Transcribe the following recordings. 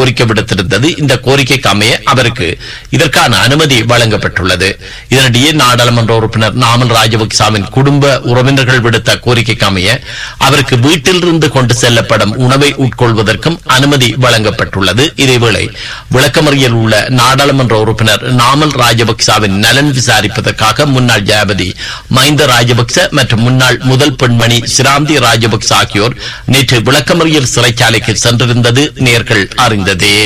கோரிக்கை விடுத்திருந்தது இந்த கோரிக்கைக்கு அமைய அவருக்கு இதற்கான அனுமதி வழங்கப்பட்டுள்ளது இதனிடையே நாடாளுமன்ற உறுப்பினர் நாமல் ராஜபக்சாவின் குடும்ப உறவினர்கள் விடுத்த கோரிக்கைக்கு அமைய அவருக்கு வீட்டிலிருந்து கொண்டு செல்லப்படும் உணவை உட்கொள்வதற்கும் அனுமதி வழங்கப்பட்டுள்ளது இதேவேளை விளக்கமறியல் உள்ள நாடாளுமன்ற உறுப்பினர் நாமல் ராஜபக்சாவின் நலன் விசாரிப்பதற்காக முன்னாள் ஜனாபதி மஹிந்த ராஜபக்ச மற்றும் முன்னாள் முதல் பெண்மணி சிராந்தி ராஜபக்ச ஆகியோர் நேற்று விளக்கமறியல் சிறைச்சாலைக்கு சென்றிருந்தது நேர்கள் அறிந்ததே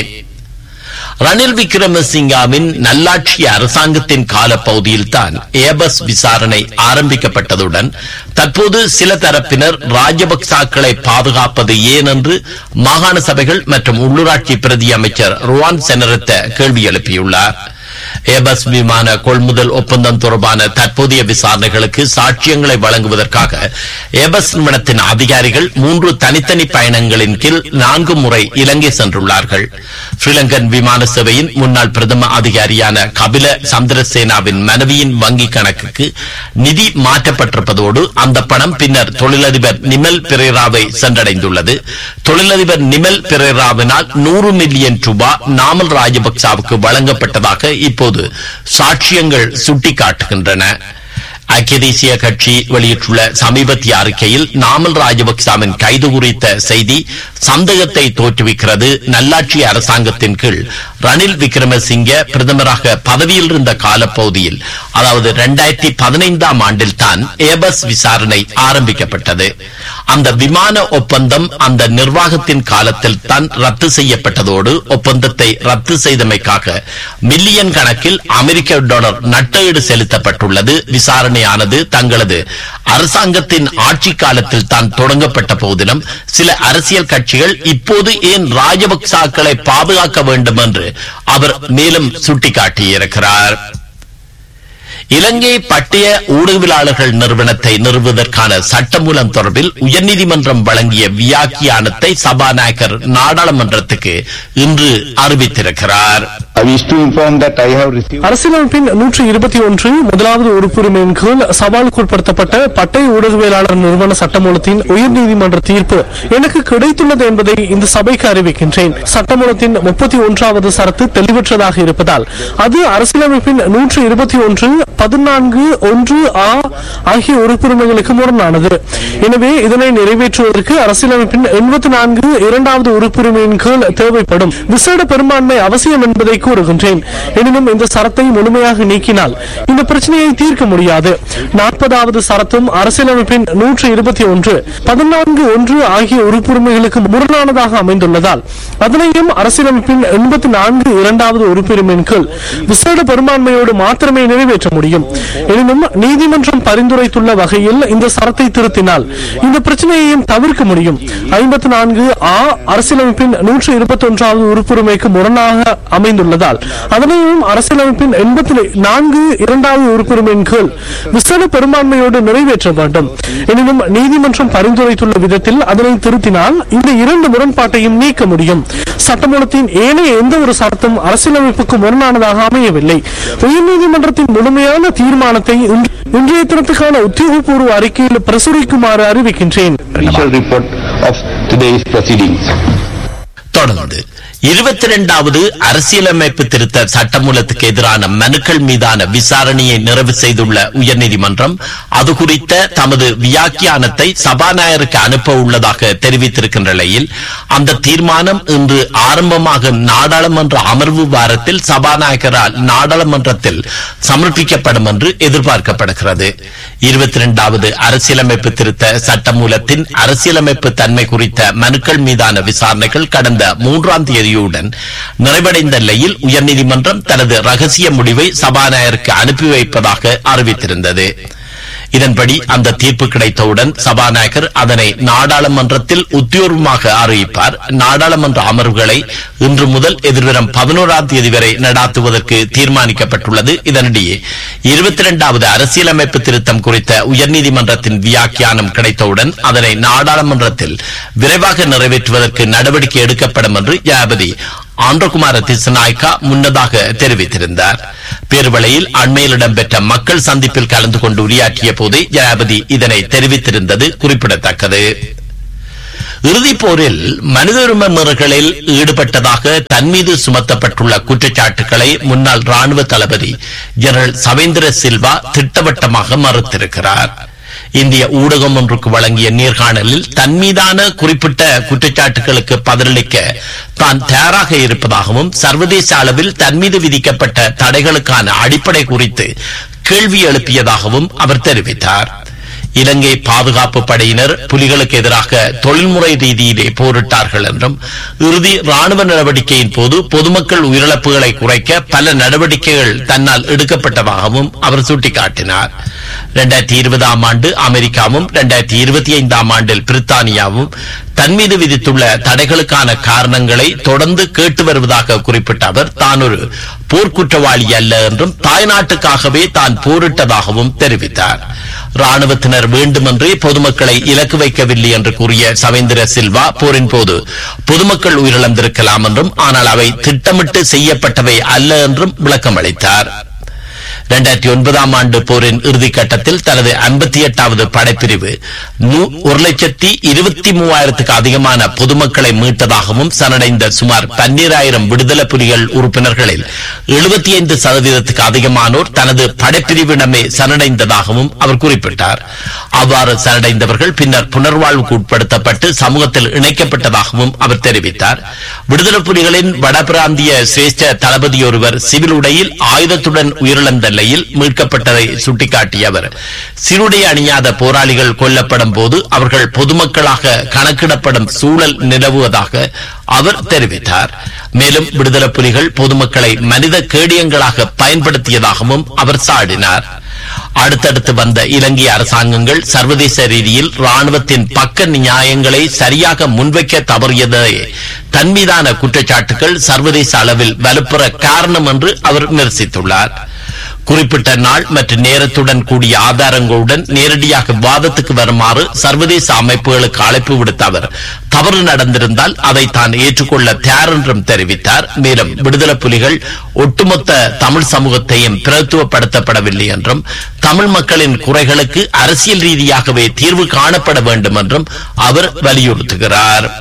ரணில் விக்ரமசிங்காவின் நல்லாட்சி அரசாங்கத்தின் காலப்பகுதியில் தான் ஏபஸ் விசாரணை ஆரம்பிக்கப்பட்டதுடன் தற்போது சில தரப்பினர் ராஜபக்சாக்களை பாதுகாப்பது ஏன் என்று மாகாண சபைகள் மற்றும் உள்ளூராட்சி பிரதி அமைச்சர் ருவான் செனரத்த கேள்வி எழுப்பியுள்ளார் ஏபஸ் விமான கொள்முதல் ஒப்பந்தம் தொடர்பான தற்போதைய விசாரணைகளுக்கு சாட்சியங்களை வழங்குவதற்காக ஏபஸ் நிறுவனத்தின் அதிகாரிகள் மூன்று தனித்தனி பயணங்களின் கீழ் நான்கு முறை இலங்கை சென்றுள்ளார்கள் ஸ்ரீலங்கன் விமான சேவையின் முன்னாள் பிரதம அதிகாரியான கபில சந்திரசேனாவின் மனைவியின் வங்கி கணக்குக்கு நிதி மாற்றப்பட்டிருப்பதோடு அந்த பணம் பின்னர் தொழிலதிபர் நிமல் பிரேராவை சென்றடைந்துள்ளது தொழிலதிபர் நிமல் பிரேராவினால் நூறு மில்லியன் ரூபாய் நாமல் ராஜபக்சாவுக்கு வழங்கப்பட்டதாக இப்போது சாட்சியங்கள் சுட்டிக்காட்டுகின்றன ஐக்கிய தேசிய கட்சி வெளியிட்டுள்ள சமீபத்திய அறிக்கையில் நாமல் ராஜபக்சாவின் கைது குறித்த செய்தி சந்தேகத்தை தோற்றுவிக்கிறது நல்லாட்சி அரசாங்கத்தின் கீழ் ரணில் விக்ரமசிங்க பிரதமராக பதவியில் இருந்த காலப்பகுதியில் அதாவது இரண்டாயிரத்தி பதினைந்தாம் ஆண்டில் தான் ஏபஸ் விசாரணை ஆரம்பிக்கப்பட்டது அந்த விமான ஒப்பந்தம் அந்த நிர்வாகத்தின் காலத்தில் தான் ரத்து செய்யப்பட்டதோடு ஒப்பந்தத்தை ரத்து செய்தமைக்காக மில்லியன் கணக்கில் அமெரிக்க டாலர் நட்டஈடு செலுத்தப்பட்டுள்ளது விசாரணையானது தங்களது அரசாங்கத்தின் ஆட்சி காலத்தில் தான் தொடங்கப்பட்ட போதிலும் சில அரசியல் கட்சிகள் இப்போது ஏன் ராஜபக்சாக்களை பாதுகாக்க வேண்டும் என்று அவர் மேலும் சுட்டிக்காட்டியிருக்கிறார் இலங்கை பட்டய ஊடகவியலாளர்கள் நிறுவனத்தை நிறுவுவதற்கான சட்டமூலம் தொடர்பில் உயர்நீதிமன்றம் வழங்கிய வியாக்கியானத்தை சபாநாயகர் நாடாளுமன்றத்துக்கு இன்று அறிவித்திருக்கிறார் I wish to inform that I have received அரசியலமைப்பின் நூற்றி இருபத்தி ஒன்று முதலாவது உறுப்புரிமையின் கீழ் சவாலுக்குட்படுத்தப்பட்ட பட்டை ஊடகவியலாளர் நிறுவன சட்டமூலத்தின் உயர்நீதிமன்ற தீர்ப்பு எனக்கு கிடைத்துள்ளது என்பதை இந்த சபைக்கு அறிவிக்கின்றேன் சட்டமூலத்தின் முப்பத்தி ஒன்றாவது சரத்து தெளிவற்றதாக இருப்பதால் அது அரசியலமைப்பின் நூற்றி இருபத்தி ஒன்று பதினான்கு ஒன்று ஆ ஆகிய உறுப்புரிமைகளுக்கு முரணானது எனவே இதனை நிறைவேற்றுவதற்கு அரசியலமைப்பின் எண்பத்தி நான்கு இரண்டாவது உறுப்புரிமையின் கீழ் தேவைப்படும் விசேட பெரும்பான்மை அவசியம் என்பதை கூறுகின்றேன் எனினும் இந்த சரத்தை முழுமையாக நீக்கினால் இந்த பிரச்சனையை தீர்க்க முடியாது நாற்பதாவது சரத்தும் அரசியலமைப்பின் நூற்று இருபத்தி ஒன்று பதினான்கு ஒன்று ஆகிய உறுப்புரிமைகளுக்கு முரணானதாக அமைந்துள்ளதால் அதனையும் அரசியலமைப்பின் எண்பத்தி நான்கு இரண்டாவது உறுப்புரிமையின் கீழ் விசேட பெரும்பான்மையோடு மாத்திரமே நிறைவேற்ற முடியும் எனினும் நீதிமன்றம் பரிந்துரைத்துள்ள வகையில் இந்த சரத்தை திருத்தினால் இந்த பிரச்சனையையும் தவிர்க்க முடியும் ஐம்பத்தி நான்கு ஆ அரசியலமைப்பின் நூற்று இருபத்தி ஒன்றாவது உறுப்புரிமைக்கு முரணாக அமைந்துள்ளதால் அதனையும் அரசியலமைப்பின் எண்பத்தி நான்கு இரண்டாவது உறுப்புரிமையின் கீழ் விசேட பெரும்பான்மையோடு நிறைவேற்ற வேண்டும் எனினும் நீதிமன்றம் பரிந்துரைத்துள்ள விதத்தில் அதனை திருத்தினால் இந்த இரண்டு முரண்பாட்டையும் நீக்க முடியும் சட்டமூலத்தின் ஏனைய எந்த ஒரு சட்டத்தும் அரசியலமைப்புக்கு முரணானதாக அமையவில்லை உயர்நீதிமன்றத்தின் முழுமையான தீர்மானத்தை இன்று- இன்றைய தினத்துக்கான உத்தியோகபூர்வ அறிக்கையில் பிரசுரிக்குமாறு அறிவிக்கின்றேன் official report of today's proceedings. தொடர்ந்து இருபத்தி இரண்டாவது அரசியலமைப்பு திருத்த சட்டமூலத்துக்கு எதிரான மனுக்கள் மீதான விசாரணையை நிறைவு செய்துள்ள உயர்நீதிமன்றம் அது குறித்த தமது வியாக்கியானத்தை சபாநாயகருக்கு அனுப்ப உள்ளதாக தெரிவித்திருக்கின்ற நிலையில் அந்த தீர்மானம் இன்று ஆரம்பமாகும் நாடாளுமன்ற அமர்வு வாரத்தில் சபாநாயகரால் நாடாளுமன்றத்தில் சமர்ப்பிக்கப்படும் என்று எதிர்பார்க்கப்படுகிறது இருபத்தி இரண்டாவது அரசியலமைப்பு திருத்த சட்டமூலத்தின் அரசியலமைப்பு தன்மை குறித்த மனுக்கள் மீதான விசாரணைகள் கடந்த மூன்றாம் தேதியுடன் நிறைவடைந்த நிலையில் உயர்நீதிமன்றம் தனது ரகசிய முடிவை சபாநாயகருக்கு அனுப்பி வைப்பதாக அறிவித்திருந்தது இதன்படி அந்த தீர்ப்பு கிடைத்தவுடன் சபாநாயகர் அதனை நாடாளுமன்றத்தில் உத்தியோகமாக அறிவிப்பார் நாடாளுமன்ற அமர்வுகளை இன்று முதல் எதிர்வரும் பதினோராம் தேதி வரை நடாத்துவதற்கு தீர்மானிக்கப்பட்டுள்ளது இதனிடையே இருபத்தி இரண்டாவது அரசியலமைப்பு திருத்தம் குறித்த உயர்நீதிமன்றத்தின் வியாக்கியானம் கிடைத்தவுடன் அதனை நாடாளுமன்றத்தில் விரைவாக நிறைவேற்றுவதற்கு நடவடிக்கை எடுக்கப்படும் என்று ஜனாபதி ஆந்திரகுமார திசநாயக்கா முன்னதாக தெரிவித்திருந்தார் பேருவளையில் அண்மையில் இடம்பெற்ற மக்கள் சந்திப்பில் கலந்து கொண்டு உரையாற்றிய போதே ஜனாபதி இதனை தெரிவித்திருந்தது குறிப்பிடத்தக்கது இறுதிப் போரில் மனித உரிமை மீறல்களில் ஈடுபட்டதாக தன் மீது சுமத்தப்பட்டுள்ள குற்றச்சாட்டுகளை முன்னாள் ராணுவ தளபதி ஜெனரல் சவேந்திர சில்வா திட்டவட்டமாக மறுத்திருக்கிறார் இந்திய ஊடகம் ஒன்றுக்கு வழங்கிய நேர்காணலில் தன் மீதான குறிப்பிட்ட குற்றச்சாட்டுகளுக்கு பதிலளிக்க தான் தயாராக இருப்பதாகவும் சர்வதேச அளவில் தன் மீது விதிக்கப்பட்ட தடைகளுக்கான அடிப்படை குறித்து கேள்வி எழுப்பியதாகவும் அவர் தெரிவித்தார் இலங்கை பாதுகாப்பு படையினர் புலிகளுக்கு எதிராக தொழில்முறை ரீதியிலே போரிட்டார்கள் என்றும் இறுதி ராணுவ நடவடிக்கையின் போது பொதுமக்கள் உயிரிழப்புகளை குறைக்க பல நடவடிக்கைகள் தன்னால் எடுக்கப்பட்டதாகவும் அவர் சுட்டிக்காட்டினார் இரண்டாயிரத்தி இருபதாம் ஆண்டு அமெரிக்காவும் இரண்டாயிரத்தி இருபத்தி ஐந்தாம் ஆண்டில் பிரித்தானியாவும் தன் மீது விதித்துள்ள தடைகளுக்கான காரணங்களை தொடர்ந்து கேட்டு வருவதாக குறிப்பிட்ட அவர் தான் ஒரு போர்க்குற்றவாளி அல்ல என்றும் தாய்நாட்டுக்காகவே தான் போரிட்டதாகவும் தெரிவித்தார் ராணுவத்தினர் வேண்டுமென்றே பொதுமக்களை இலக்கு வைக்கவில்லை என்று கூறிய சவேந்திர சில்வா போரின் போது பொதுமக்கள் உயிரிழந்திருக்கலாம் என்றும் ஆனால் அவை திட்டமிட்டு செய்யப்பட்டவை அல்ல என்றும் விளக்கம் அளித்தார் இரண்டாயிரத்தி ஒன்பதாம் ஆண்டு போரின் இறுதிக் கட்டத்தில் தனது ஐம்பத்தி எட்டாவது படைப்பிரிவு நூ- ஒரு லட்சத்தி இருபத்தி மூவாயிரத்துக்கு அதிகமான பொதுமக்களை மீட்டதாகவும் சரணடைந்த சுமார் பன்னீராயிரம் விடுதலை புலிகள் உறுப்பினர்களில் எழுபத்தி ஐந்து சதவீதத்துக்கு அதிகமானோர் தனது படைப்பிரிவிடமே சரணடைந்ததாகவும் அவர் குறிப்பிட்டார் அவ்வாறு சரணடைந்தவர்கள் பின்னர் புனர்வாழ்வுக்கு உட்படுத்தப்பட்டு சமூகத்தில் இணைக்கப்பட்டதாகவும் அவர் தெரிவித்தார் விடுதலை புலிகளின் வடபிராந்திய சிரேஷ்ட தளபதி ஒருவர் சிவில் உடையில் ஆயுதத்துடன் உயிரிழந்த நிலையில் மீட்கப்பட்டதை சுட்டிக்காட்டிய அவர் சிறுடை அணியாத போராளிகள் கொல்லப்படும் போது அவர்கள் பொதுமக்களாக கணக்கிடப்படும் சூழல் நிலவுவதாக அவர் தெரிவித்தார் மேலும் விடுதலை புலிகள் பொதுமக்களை மனித கேடியங்களாக பயன்படுத்தியதாகவும் அவர் சாடினார் அடுத்தடுத்து வந்த இலங்கை அரசாங்கங்கள் சர்வதேச ரீதியில் ராணுவத்தின் பக்க நியாயங்களை சரியாக முன்வைக்க தவறியதை தன் மீதான குற்றச்சாட்டுகள் சர்வதேச அளவில் வலுப்புற காரணம் என்று அவர் விமர்சித்துள்ளார் குறிப்பிட்ட நாள் மற்றும் நேரத்துடன் கூடிய ஆதாரங்களுடன் நேரடியாக வாதத்துக்கு வருமாறு சர்வதேச அமைப்புகளுக்கு அழைப்பு விடுத்த அவர் தவறு நடந்திருந்தால் அதை தான் ஏற்றுக்கொள்ள தயார் என்றும் தெரிவித்தார் மேலும் விடுதலை புலிகள் ஒட்டுமொத்த தமிழ் சமூகத்தையும் பிரதித்துவப்படுத்தப்படவில்லை என்றும் தமிழ் மக்களின் குறைகளுக்கு அரசியல் ரீதியாகவே தீர்வு காணப்பட வேண்டும் என்றும் அவர் வலியுறுத்துகிறார்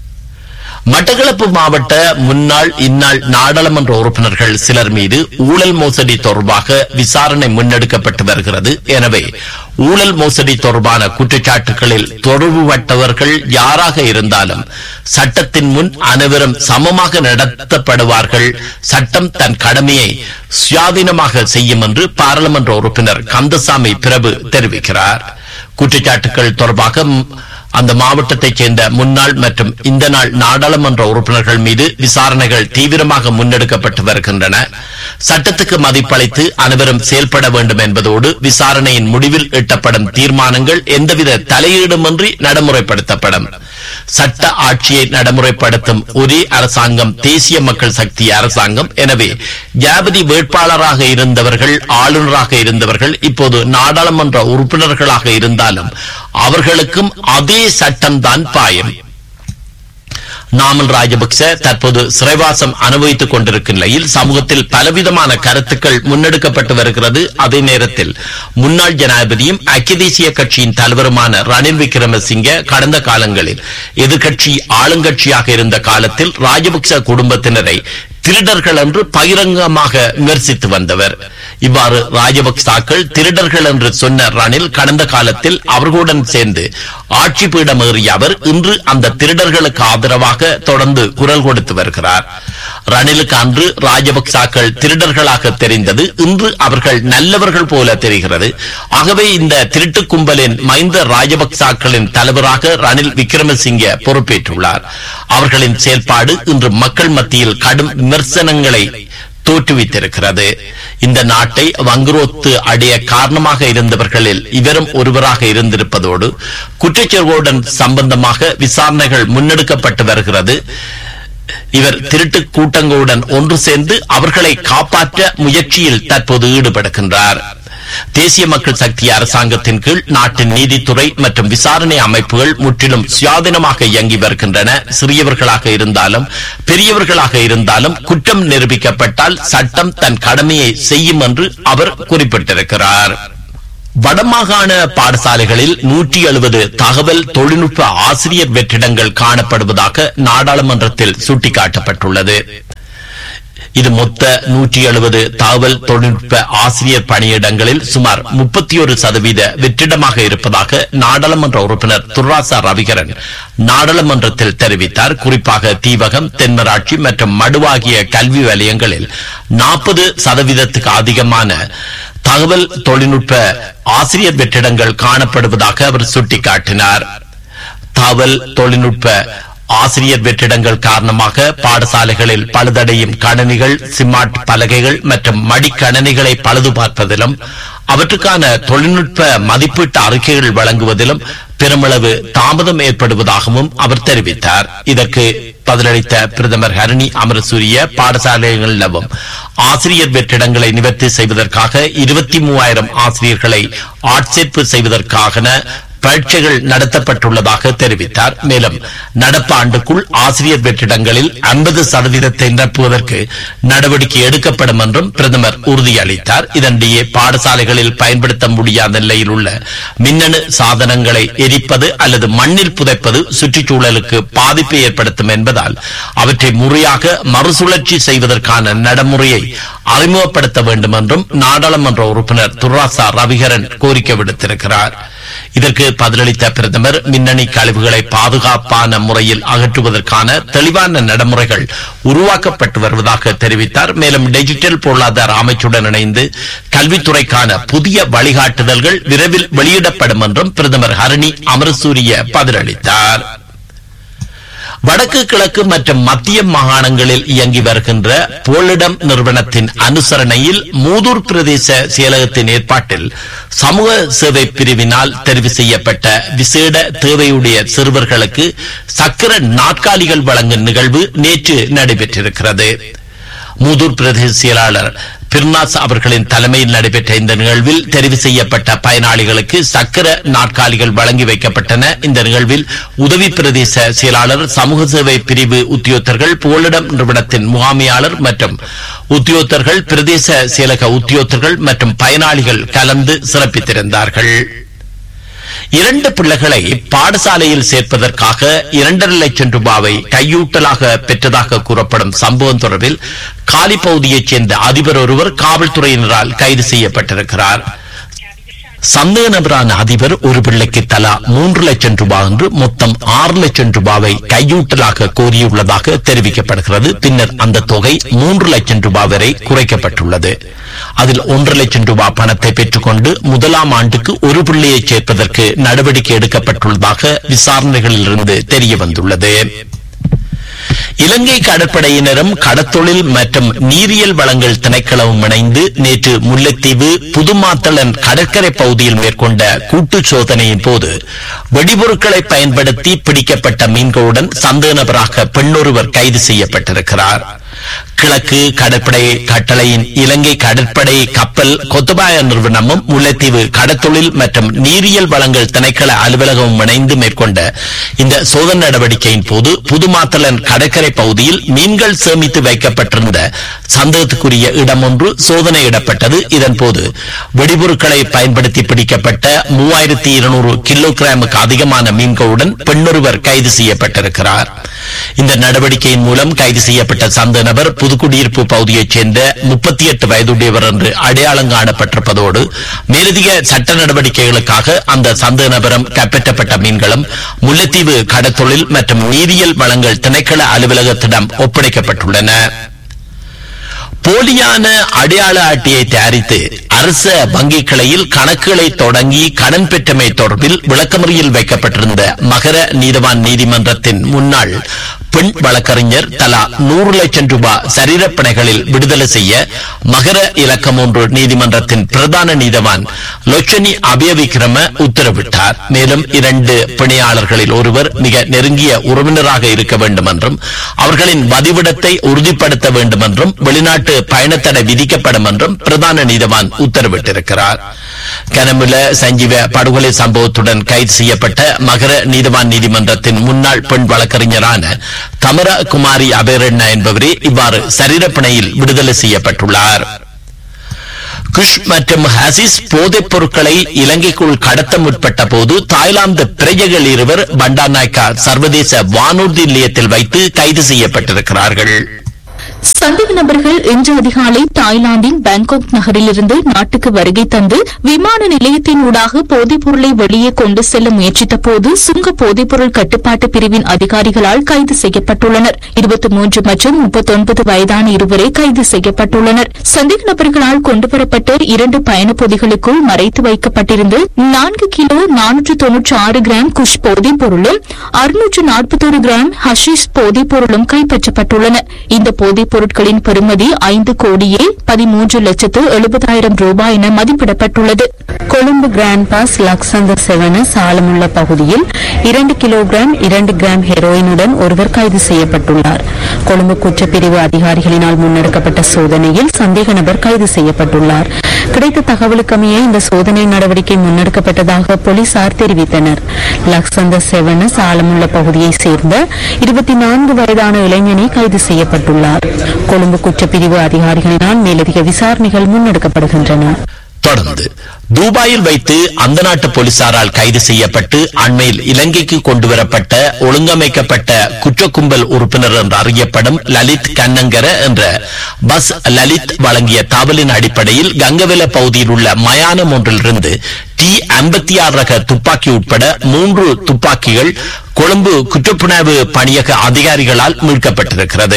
மட்டக்களப்பு மாவட்ட முன்னாள் இந்நாள் நாடாளுமன்ற உறுப்பினர்கள் சிலர் மீது ஊழல் மோசடி தொடர்பாக விசாரணை முன்னெடுக்கப்பட்டு வருகிறது எனவே ஊழல் மோசடி தொடர்பான குற்றச்சாட்டுகளில் தொடர்புபட்டவர்கள் யாராக இருந்தாலும் சட்டத்தின் முன் அனைவரும் சமமாக நடத்தப்படுவார்கள் சட்டம் தன் கடமையை சுயாதீனமாக செய்யும் என்று பாராளுமன்ற உறுப்பினர் கந்தசாமி பிரபு தெரிவிக்கிறார் குற்றச்சாட்டுகள் தொடர்பாக அந்த மாவட்டத்தைச் சேர்ந்த முன்னாள் மற்றும் இந்த நாள் நாடாளுமன்ற உறுப்பினர்கள் மீது விசாரணைகள் தீவிரமாக முன்னெடுக்கப்பட்டு வருகின்றன சட்டத்துக்கு மதிப்பளித்து அனைவரும் செயல்பட வேண்டும் என்பதோடு விசாரணையின் முடிவில் எட்டப்படும் தீர்மானங்கள் எந்தவித தலையீடுமின்றி நடைமுறைப்படுத்தப்படும் சட்ட ஆட்சியை நடைமுறைப்படுத்தும் ஒரே அரசாங்கம் தேசிய மக்கள் சக்தி அரசாங்கம் எனவே ஜாபதி வேட்பாளராக இருந்தவர்கள் ஆளுநராக இருந்தவர்கள் இப்போது நாடாளுமன்ற உறுப்பினர்களாக இருந்தாலும் அவர்களுக்கும் அதே சட்டம்தான் பாயம் நாமல் ராஜபக்ச தற்போது சிறைவாசம் அனுபவித்துக் கொண்டிருக்கும் நிலையில் சமூகத்தில் பலவிதமான கருத்துக்கள் முன்னெடுக்கப்பட்டு வருகிறது அதே நேரத்தில் முன்னாள் ஜனாதிபதியும் ஐக்கிய தேசிய கட்சியின் தலைவருமான ரணில் விக்ரமசிங்க கடந்த காலங்களில் எதிர்க்கட்சி ஆளுங்கட்சியாக இருந்த காலத்தில் ராஜபக்ச குடும்பத்தினரை திருடர்கள் என்று பகிரங்கமாக விமர்சித்து வந்தவர் இவ்வாறு ராஜபக்சாக்கள் திருடர்கள் என்று சொன்ன ரணில் கடந்த காலத்தில் அவர்களுடன் சேர்ந்து ஆட்சி பீடம் ஏறிய அவர் இன்று அந்த திருடர்களுக்கு ஆதரவாக தொடர்ந்து குரல் கொடுத்து வருகிறார் ரணிலுக்கு அன்று ராஜபக்சாக்கள் திருடர்களாக தெரிந்தது இன்று அவர்கள் நல்லவர்கள் போல தெரிகிறது ஆகவே இந்த திருட்டு கும்பலின் மைந்த ராஜபக்சாக்களின் தலைவராக ரணில் விக்ரமசிங்க பொறுப்பேற்றுள்ளார் அவர்களின் செயல்பாடு இன்று மக்கள் மத்தியில் கடும் விமர்சனங்களை தோற்றுவித்திருக்கிறது இந்த நாட்டை வங்குரோத்து அடைய காரணமாக இருந்தவர்களில் இவரும் ஒருவராக இருந்திருப்பதோடு குற்றச்செயல்களுடன் சம்பந்தமாக விசாரணைகள் முன்னெடுக்கப்பட்டு வருகிறது இவர் திருட்டு கூட்டங்களுடன் ஒன்று சேர்ந்து அவர்களை காப்பாற்ற முயற்சியில் தற்போது ஈடுபடுகின்றார் தேசிய மக்கள் சக்தி அரசாங்கத்தின் கீழ் நாட்டின் நீதித்துறை மற்றும் விசாரணை அமைப்புகள் முற்றிலும் சுயாதீனமாக இயங்கி வருகின்றன சிறியவர்களாக இருந்தாலும் பெரியவர்களாக இருந்தாலும் குற்றம் நிரூபிக்கப்பட்டால் சட்டம் தன் கடமையை செய்யும் என்று அவர் குறிப்பிட்டிருக்கிறார் வடமாகாண பாடசாலைகளில் நூற்றி எழுபது தகவல் தொழில்நுட்ப ஆசிரியர் வெற்றிடங்கள் காணப்படுவதாக நாடாளுமன்றத்தில் சுட்டிக்காட்டப்பட்டுள்ளது இது மொத்த நூற்றி எழுபது தகவல் தொழில்நுட்ப ஆசிரியர் பணியிடங்களில் சுமார் முப்பத்தி ஒரு சதவீத வெற்றிடமாக இருப்பதாக நாடாளுமன்ற உறுப்பினர் துர்ராசா ரவிகரன் நாடாளுமன்றத்தில் தெரிவித்தார் குறிப்பாக தீவகம் தென்மராட்சி மற்றும் மடுவாகிய கல்வி வலயங்களில் நாற்பது சதவீதத்துக்கு அதிகமான தகவல் தொழில்நுட்ப ஆசிரியர் வெற்றிடங்கள் காணப்படுவதாக அவர் சுட்டிக்காட்டினார் தகவல் தொழில்நுட்ப ஆசிரியர் வெற்றிடங்கள் காரணமாக பாடசாலைகளில் பழுதடையும் கணனிகள் சிமாட் பலகைகள் மற்றும் மடிக்கணனிகளை பழுது பார்ப்பதிலும் அவற்றுக்கான தொழில்நுட்ப மதிப்பீட்டு அறிக்கைகள் வழங்குவதிலும் பெருமளவு தாமதம் ஏற்படுவதாகவும் அவர் தெரிவித்தார் இதற்கு பதிலளித்த பிரதமர் ஹரணி அமரசூரிய பாடசாலைகள் நிலவும் ஆசிரியர் வெற்றிடங்களை நிவர்த்தி செய்வதற்காக இருபத்தி மூவாயிரம் ஆசிரியர்களை ஆட்சேர்ப்பு செய்வதற்கான பரீட்சைகள் நடத்தப்பட்டுள்ளதாக தெரிவித்தார் மேலும் நடப்பு ஆண்டுக்குள் ஆசிரியர் வெற்றிடங்களில் ஐம்பது சதவீதத்தை நிரப்புவதற்கு நடவடிக்கை எடுக்கப்படும் என்றும் பிரதமர் உறுதியளித்தார் இதனிடையே பாடசாலைகளில் பயன்படுத்த முடியாத நிலையில் உள்ள மின்னணு சாதனங்களை எரிப்பது அல்லது மண்ணில் புதைப்பது சுற்றுச்சூழலுக்கு பாதிப்பை ஏற்படுத்தும் என்பதால் அவற்றை முறையாக மறுசுழற்சி செய்வதற்கான நடைமுறையை அறிமுகப்படுத்த வேண்டும் என்றும் நாடாளுமன்ற உறுப்பினர் துர்ராசா ரவிகரன் கோரிக்கை விடுத்திருக்கிறார் இதற்கு பதிலளித்த பிரதமர் மின்னணு கழிவுகளை பாதுகாப்பான முறையில் அகற்றுவதற்கான தெளிவான நடைமுறைகள் உருவாக்கப்பட்டு வருவதாக தெரிவித்தார் மேலும் டிஜிட்டல் பொருளாதார அமைச்சுடன் இணைந்து கல்வித்துறைக்கான புதிய வழிகாட்டுதல்கள் விரைவில் வெளியிடப்படும் என்றும் பிரதமர் ஹரணி அமரசூரிய பதிலளித்தார் வடக்கு கிழக்கு மற்றும் மத்திய மாகாணங்களில் இயங்கி வருகின்ற போலிடம் நிறுவனத்தின் அனுசரணையில் மூதூர் பிரதேச செயலகத்தின் ஏற்பாட்டில் சமூக சேவை பிரிவினால் தெரிவு செய்யப்பட்ட விசேட தேவையுடைய சிறுவர்களுக்கு சக்கர நாற்காலிகள் வழங்கும் நிகழ்வு நேற்று நடைபெற்றிருக்கிறது மூதூர் பிரதேச செயலாளர் பிர்னாஸ் அவர்களின் தலைமையில் நடைபெற்ற இந்த நிகழ்வில் தெரிவு செய்யப்பட்ட பயனாளிகளுக்கு சக்கர நாற்காலிகள் வழங்கி வைக்கப்பட்டன இந்த நிகழ்வில் உதவி பிரதேச செயலாளர் சமூக சேவை பிரிவு உத்தியோகத்தர்கள் புகலிடம் நிறுவனத்தின் முகாமியாளர் மற்றும் உத்தியோகத்தர்கள் பிரதேச செயலக உத்தியோகத்தர்கள் மற்றும் பயனாளிகள் கலந்து சிறப்பித்திருந்தார்கள் இரண்டு பிள்ளைகளை பாடசாலையில் சேர்ப்பதற்காக இரண்டரை லட்சம் ரூபாவை கையூட்டலாக பெற்றதாக கூறப்படும் சம்பவம் தொடர்பில் காலி பகுதியைச் சேர்ந்த அதிபர் ஒருவர் காவல்துறையினரால் கைது செய்யப்பட்டிருக்கிறார் சந்தேக நபரான அதிபர் ஒரு பிள்ளைக்கு தலா மூன்று லட்சம் ரூபாய் என்று மொத்தம் ஆறு லட்சம் ரூபாவை கையூட்டலாக கோரியுள்ளதாக தெரிவிக்கப்படுகிறது பின்னர் அந்த தொகை மூன்று லட்சம் ரூபாய் வரை குறைக்கப்பட்டுள்ளது அதில் ஒன்றரை லட்சம் ரூபாய் பணத்தை பெற்றுக்கொண்டு முதலாம் ஆண்டுக்கு ஒரு பிள்ளையை சேர்ப்பதற்கு நடவடிக்கை எடுக்கப்பட்டுள்ளதாக விசாரணைகளிலிருந்து தெரிய வந்துள்ளது இலங்கை கடற்படையினரும் கடத்தொழில் மற்றும் நீரியல் வளங்கள் திணைக்களமும் இணைந்து நேற்று முல்லைத்தீவு புதுமாத்தளன் கடற்கரை பகுதியில் மேற்கொண்ட கூட்டு சோதனையின் போது வெடிபொருட்களை பயன்படுத்தி பிடிக்கப்பட்ட மீன்களுடன் சந்தேக நபராக பெண்ணொருவர் கைது செய்யப்பட்டிருக்கிறார் கிழக்கு கடற்படை கட்டளையின் இலங்கை கடற்படை கப்பல் கொத்தபாய நிறுவனமும் முல்லைத்தீவு கடத்தொழில் மற்றும் நீரியல் வளங்கள் திணைக்கள அலுவலகமும் இணைந்து மேற்கொண்ட இந்த சோதனை நடவடிக்கையின் போது புதுமாத்தலன் கடற்கரை பகுதியில் மீன்கள் சேமித்து வைக்கப்பட்டிருந்த சந்தேகத்துக்குரிய இடம் ஒன்று சோதனையிடப்பட்டது இதன் போது வெடிபொருட்களை பயன்படுத்தி பிடிக்கப்பட்ட மூவாயிரத்தி இருநூறு கிலோகிராமுக்கு அதிகமான மீன்களுடன் பெண்ணொருவர் கைது செய்யப்பட்டிருக்கிறார் இந்த நடவடிக்கையின் மூலம் கைது செய்யப்பட்ட சந்த நபர் புதுக்குடியிருப்பு பகுதியைச் சேர்ந்த முப்பத்தி எட்டு வயதுடையவர் என்று அடையாளம் காணப்பட்டிருப்பதோடு மேலதிக சட்ட நடவடிக்கைகளுக்காக அந்த சந்த நபரம் கைப்பற்றப்பட்ட மீன்களும் முல்லைத்தீவு கடத்தொழில் மற்றும் நீரியல் வளங்கள் திணைக்கள அலுவலகத்திடம் ஒப்படைக்கப்பட்டுள்ளன போலியான அடையாள அட்டையை தயாரித்து அரச வங்கிக் கிளையில் கணக்குகளை தொடங்கி கடன் பெற்றமை தொடர்பில் விளக்கமறியில் வைக்கப்பட்டிருந்த மகர நீதவான் நீதிமன்றத்தின் முன்னாள் பெண் வழக்கறிஞர் தலா நூறு லட்சம் ரூபாய் சரீரப்படைகளில் விடுதலை செய்ய மகர இலக்கம் ஒன்று நீதிமன்றத்தின் பிரதான நீதவான் லொச்சனி அபயவிக்ரம உத்தரவிட்டார் மேலும் இரண்டு பிணையாளர்களில் ஒருவர் மிக நெருங்கிய உறவினராக இருக்க வேண்டும் என்றும் அவர்களின் வதிவிடத்தை உறுதிப்படுத்த வேண்டும் என்றும் வெளிநாட்டு பயணத்தடை விதிக்கப்படும் என்றும் பிரதான நீதவான் உத்தரவிட்டிருக்கிறார் கனமுல சஞ்சீவ படுகொலை சம்பவத்துடன் கைது செய்யப்பட்ட மகர நீதவான் நீதிமன்றத்தின் முன்னாள் பெண் வழக்கறிஞரான கமர குமாரி அபேரண்ணா என்பவரே இவ்வாறு சரீரப்பிணையில் விடுதலை செய்யப்பட்டுள்ளார் குஷ் மற்றும் ஹசிஸ் போதைப் பொருட்களை இலங்கைக்குள் கடத்த முற்பட்ட போது தாய்லாந்து பிரஜைகள் இருவர் பண்டாநாயக்கா சர்வதேச வானூர்தி நிலையத்தில் வைத்து கைது செய்யப்பட்டிருக்கிறார்கள் சந்தேக நபர்கள் இன்று அதிகாலை தாய்லாந்தின் பாங்காக் நகரிலிருந்து நாட்டுக்கு வருகை தந்து விமான நிலையத்தின் ஊடாக போதைப் பொருளை வெளியே கொண்டு செல்ல முயற்சித்த போது சுங்க போதைப்பொருள் கட்டுப்பாட்டு பிரிவின் அதிகாரிகளால் கைது செய்யப்பட்டுள்ளனர் இருபத்தி மூன்று மற்றும் முப்பத்தொன்பது வயதான இருவரை கைது செய்யப்பட்டுள்ளனர் சந்தேக நபர்களால் கொண்டுவரப்பட்ட இரண்டு பயணப் பொதிகளுக்குள் மறைத்து வைக்கப்பட்டிருந்து நான்கு கிலோ நானூற்று தொன்னூற்று ஆறு கிராம் குஷ் போதைப் பொருளும் அறுநூற்று நாற்பத்தோரு கிராம் ஹஷீஷ் போதைப் பொருளும் கைப்பற்றப்பட்டுள்ளன இந்த போதைப் பொருட்களின் பெறுமதி ஐந்து கோடியே பதிமூன்று லட்சத்து எழுபதாயிரம் ரூபாய் என மதிப்பிடப்பட்டுள்ளது கொழும்பு கிராண்ட் பாஸ் லக்சந்தர் செவன சாலமுள்ள பகுதியில் இரண்டு கிலோகிராம் இரண்டு கிராம் ஹெரோயினுடன் ஒருவர் கைது செய்யப்பட்டுள்ளார் கொழும்பு குற்றப்பிரிவு அதிகாரிகளினால் முன்னெடுக்கப்பட்ட சோதனையில் சந்தேக நபர் கைது செய்யப்பட்டுள்ளார் கிடைத்த தகவலுக்கமைய இந்த சோதனை நடவடிக்கை முன்னெடுக்கப்பட்டதாக போலீசார் தெரிவித்தனர் லக்சந்தர் செவன சாலமுள்ள பகுதியைச் சேர்ந்த இருபத்தி நான்கு வயதான இளைஞனை கைது செய்யப்பட்டுள்ளார் கொழும்பு குற்றப்பிரிவு அதிகாரிகளினால் மேலதிக விசாரணைகள் முன்னெடுக்கப்படுகின்றன தொடர்ந்து துபாயில் வைத்து அந்த நாட்டு போலீசாரால் கைது செய்யப்பட்டு அண்மையில் இலங்கைக்கு கொண்டுவரப்பட்ட ஒழுங்கமைக்கப்பட்ட குற்ற கும்பல் உறுப்பினர் என்று அறியப்படும் லலித் கண்ணங்கர என்ற பஸ் லலித் வழங்கிய தகவலின் அடிப்படையில் கங்கவெல பகுதியில் உள்ள மயானம் ஒன்றிலிருந்து டி ஐம்பத்தி ஆறு ரக துப்பாக்கி உட்பட மூன்று துப்பாக்கிகள் கொழும்பு குற்றப்புணர்வு பணியக அதிகாரிகளால் மீட்கப்பட்டிருக்கிறது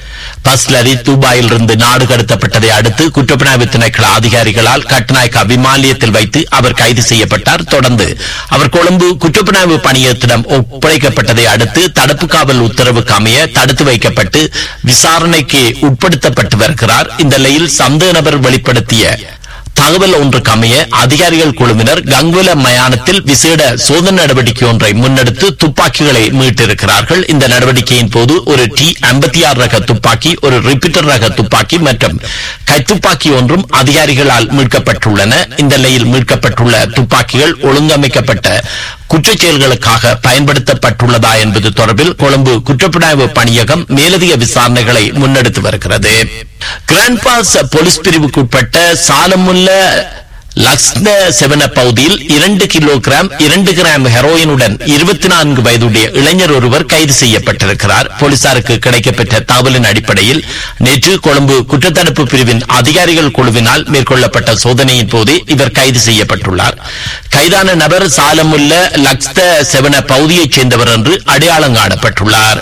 பஸ் லரி துபாயிலிருந்து நாடு கடத்தப்பட்டதை அடுத்து குற்றப்புலனாய்வு திணைக்கள அதிகாரிகளால் கட்நாயக்கா விமானியத்தில் வைத்து அவர் கைது செய்யப்பட்டார் தொடர்ந்து அவர் கொழும்பு குற்றப்புலனாய்வு பணியகத்திடம் ஒப்படைக்கப்பட்டதை அடுத்து தடுப்பு காவல் உத்தரவுக்கு அமைய தடுத்து வைக்கப்பட்டு விசாரணைக்கு உட்படுத்தப்பட்டு வருகிறார் இந்த நிலையில் சந்தேக நபர் வெளிப்படுத்திய தகவல் ஒன்றுக்கு அமைய அதிகாரிகள் குழுவினர் கங்குல மயானத்தில் விசேட சோதனை நடவடிக்கை ஒன்றை முன்னெடுத்து துப்பாக்கிகளை மீட்டிருக்கிறார்கள் இந்த நடவடிக்கையின் போது ஒரு டி ஐம்பத்தி ஆறு ரக துப்பாக்கி ஒரு ரிப்பீட்டர் ரக துப்பாக்கி மற்றும் கைத்துப்பாக்கி ஒன்றும் அதிகாரிகளால் மீட்கப்பட்டுள்ளன இந்த நிலையில் மீட்கப்பட்டுள்ள துப்பாக்கிகள் ஒழுங்கமைக்கப்பட்ட குற்றச் செயல்களுக்காக பயன்படுத்தப்பட்டுள்ளதா என்பது தொடர்பில் கொழும்பு குற்றப்புலனாய்வு பணியகம் மேலதிக விசாரணைகளை முன்னெடுத்து வருகிறது கிராண்ட் பாஸ் போலீஸ் பிரிவுக்குட்பட்ட சாலமுல்ல லக்ஷ்ம செவன பகுதியில் இரண்டு கிலோகிராம் இரண்டு கிராம் ஹெரோயினுடன் இருபத்தி நான்கு வயதுடைய இளைஞர் ஒருவர் கைது செய்யப்பட்டிருக்கிறார் போலீசாருக்கு கிடைக்கப்பெற்ற தகவலின் அடிப்படையில் நேற்று கொழும்பு குற்றத்தடுப்பு பிரிவின் அதிகாரிகள் குழுவினால் மேற்கொள்ளப்பட்ட சோதனையின் போது இவர் கைது செய்யப்பட்டுள்ளார் கைதான நபர் சாலமுல்ல லக்ஸ்த செவன பகுதியைச் சேர்ந்தவர் என்று அடையாளம் காணப்பட்டுள்ளார்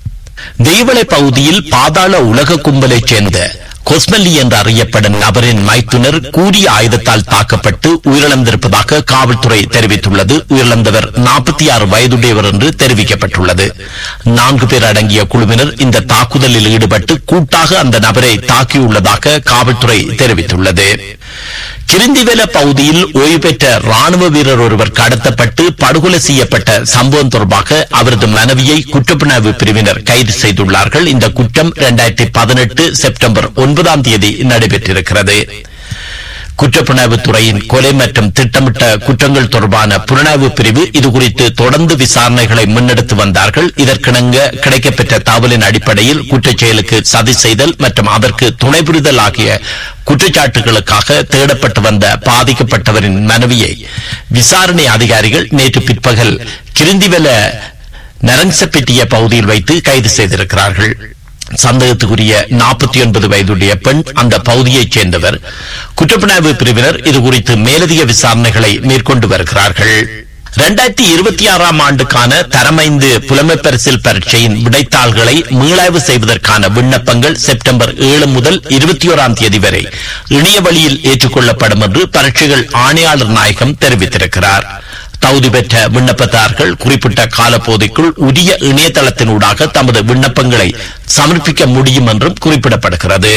தெய்வளை பகுதியில் பாதாள உலக கும்பலைச் சேர்ந்த கொஸ்மல்லி என்று அறியப்படும் நபரின் மைத்துனர் கூறிய ஆயுதத்தால் தாக்கப்பட்டு உயிரிழந்திருப்பதாக காவல்துறை தெரிவித்துள்ளது உயிரிழந்தவர் நாற்பத்தி ஆறு வயதுடையவர் என்று தெரிவிக்கப்பட்டுள்ளது நான்கு பேர் அடங்கிய குழுவினர் இந்த தாக்குதலில் ஈடுபட்டு கூட்டாக அந்த நபரை தாக்கியுள்ளதாக காவல்துறை தெரிவித்துள்ளது கிரிந்திவேல பகுதியில் ஓய்வு பெற்ற ராணுவ வீரர் ஒருவர் கடத்தப்பட்டு படுகொலை செய்யப்பட்ட சம்பவம் தொடர்பாக அவரது மனைவியை குற்றப்புணர்வு பிரிவினர் கைது செய்துள்ளார்கள் இந்த குற்றம் இரண்டாயிரத்தி பதினெட்டு செப்டம்பர் ஒன்பதாம் தேதி நடைபெற்றிருக்கிறது குற்றப்புலனாய்வு துறையின் கொலை மற்றும் திட்டமிட்ட குற்றங்கள் தொடர்பான புலனாய்வு பிரிவு இதுகுறித்து தொடர்ந்து விசாரணைகளை முன்னெடுத்து வந்தார்கள் இதற்கிணங்க கிடைக்கப்பெற்ற தகவலின் அடிப்படையில் குற்றச் செயலுக்கு சதி செய்தல் மற்றும் அதற்கு துணை புரிதல் ஆகிய குற்றச்சாட்டுகளுக்காக தேடப்பட்டு வந்த பாதிக்கப்பட்டவரின் மனைவியை விசாரணை அதிகாரிகள் நேற்று பிற்பகல் கிருந்திவெல நரங்சப்பெட்டிய பகுதியில் வைத்து கைது செய்திருக்கிறார்கள் சந்தேகத்துக்குரிய நாற்பத்தி ஒன்பது வயதுடைய பெண் அந்த பகுதியைச் சேர்ந்தவர் குற்றப்புலனாய்வு பிரிவினர் இதுகுறித்து மேலதிக விசாரணைகளை மேற்கொண்டு வருகிறார்கள் இரண்டாயிரத்தி இருபத்தி ஆறாம் ஆண்டுக்கான தரமைந்து புலமை பரிசில் பரீட்சையின் விடைத்தாள்களை மீளாய்வு செய்வதற்கான விண்ணப்பங்கள் செப்டம்பர் ஏழு முதல் இருபத்தி ஓராம் தேதி வரை இணைய வழியில் ஏற்றுக்கொள்ளப்படும் என்று பரீட்சைகள் ஆணையாளர் நாயகம் தெரிவித்திருக்கிறார் தகுதி பெற்ற விண்ணப்பதாரர்கள் குறிப்பிட்ட காலப்போதைக்குள் உரிய இணையதளத்தினூடாக தமது விண்ணப்பங்களை சமர்ப்பிக்க முடியும் என்றும் குறிப்பிடப்படுகிறது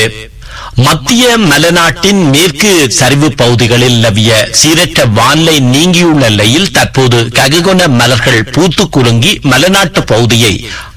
மத்திய மலைநாட்டின் மேற்கு சரிவு பகுதிகளில் நிலவிய சீரற்ற வானிலை நீங்கியுள்ள நிலையில் தற்போது கககொன மலர்கள் பூத்து குலுங்கி மலைநாட்டு பகுதியை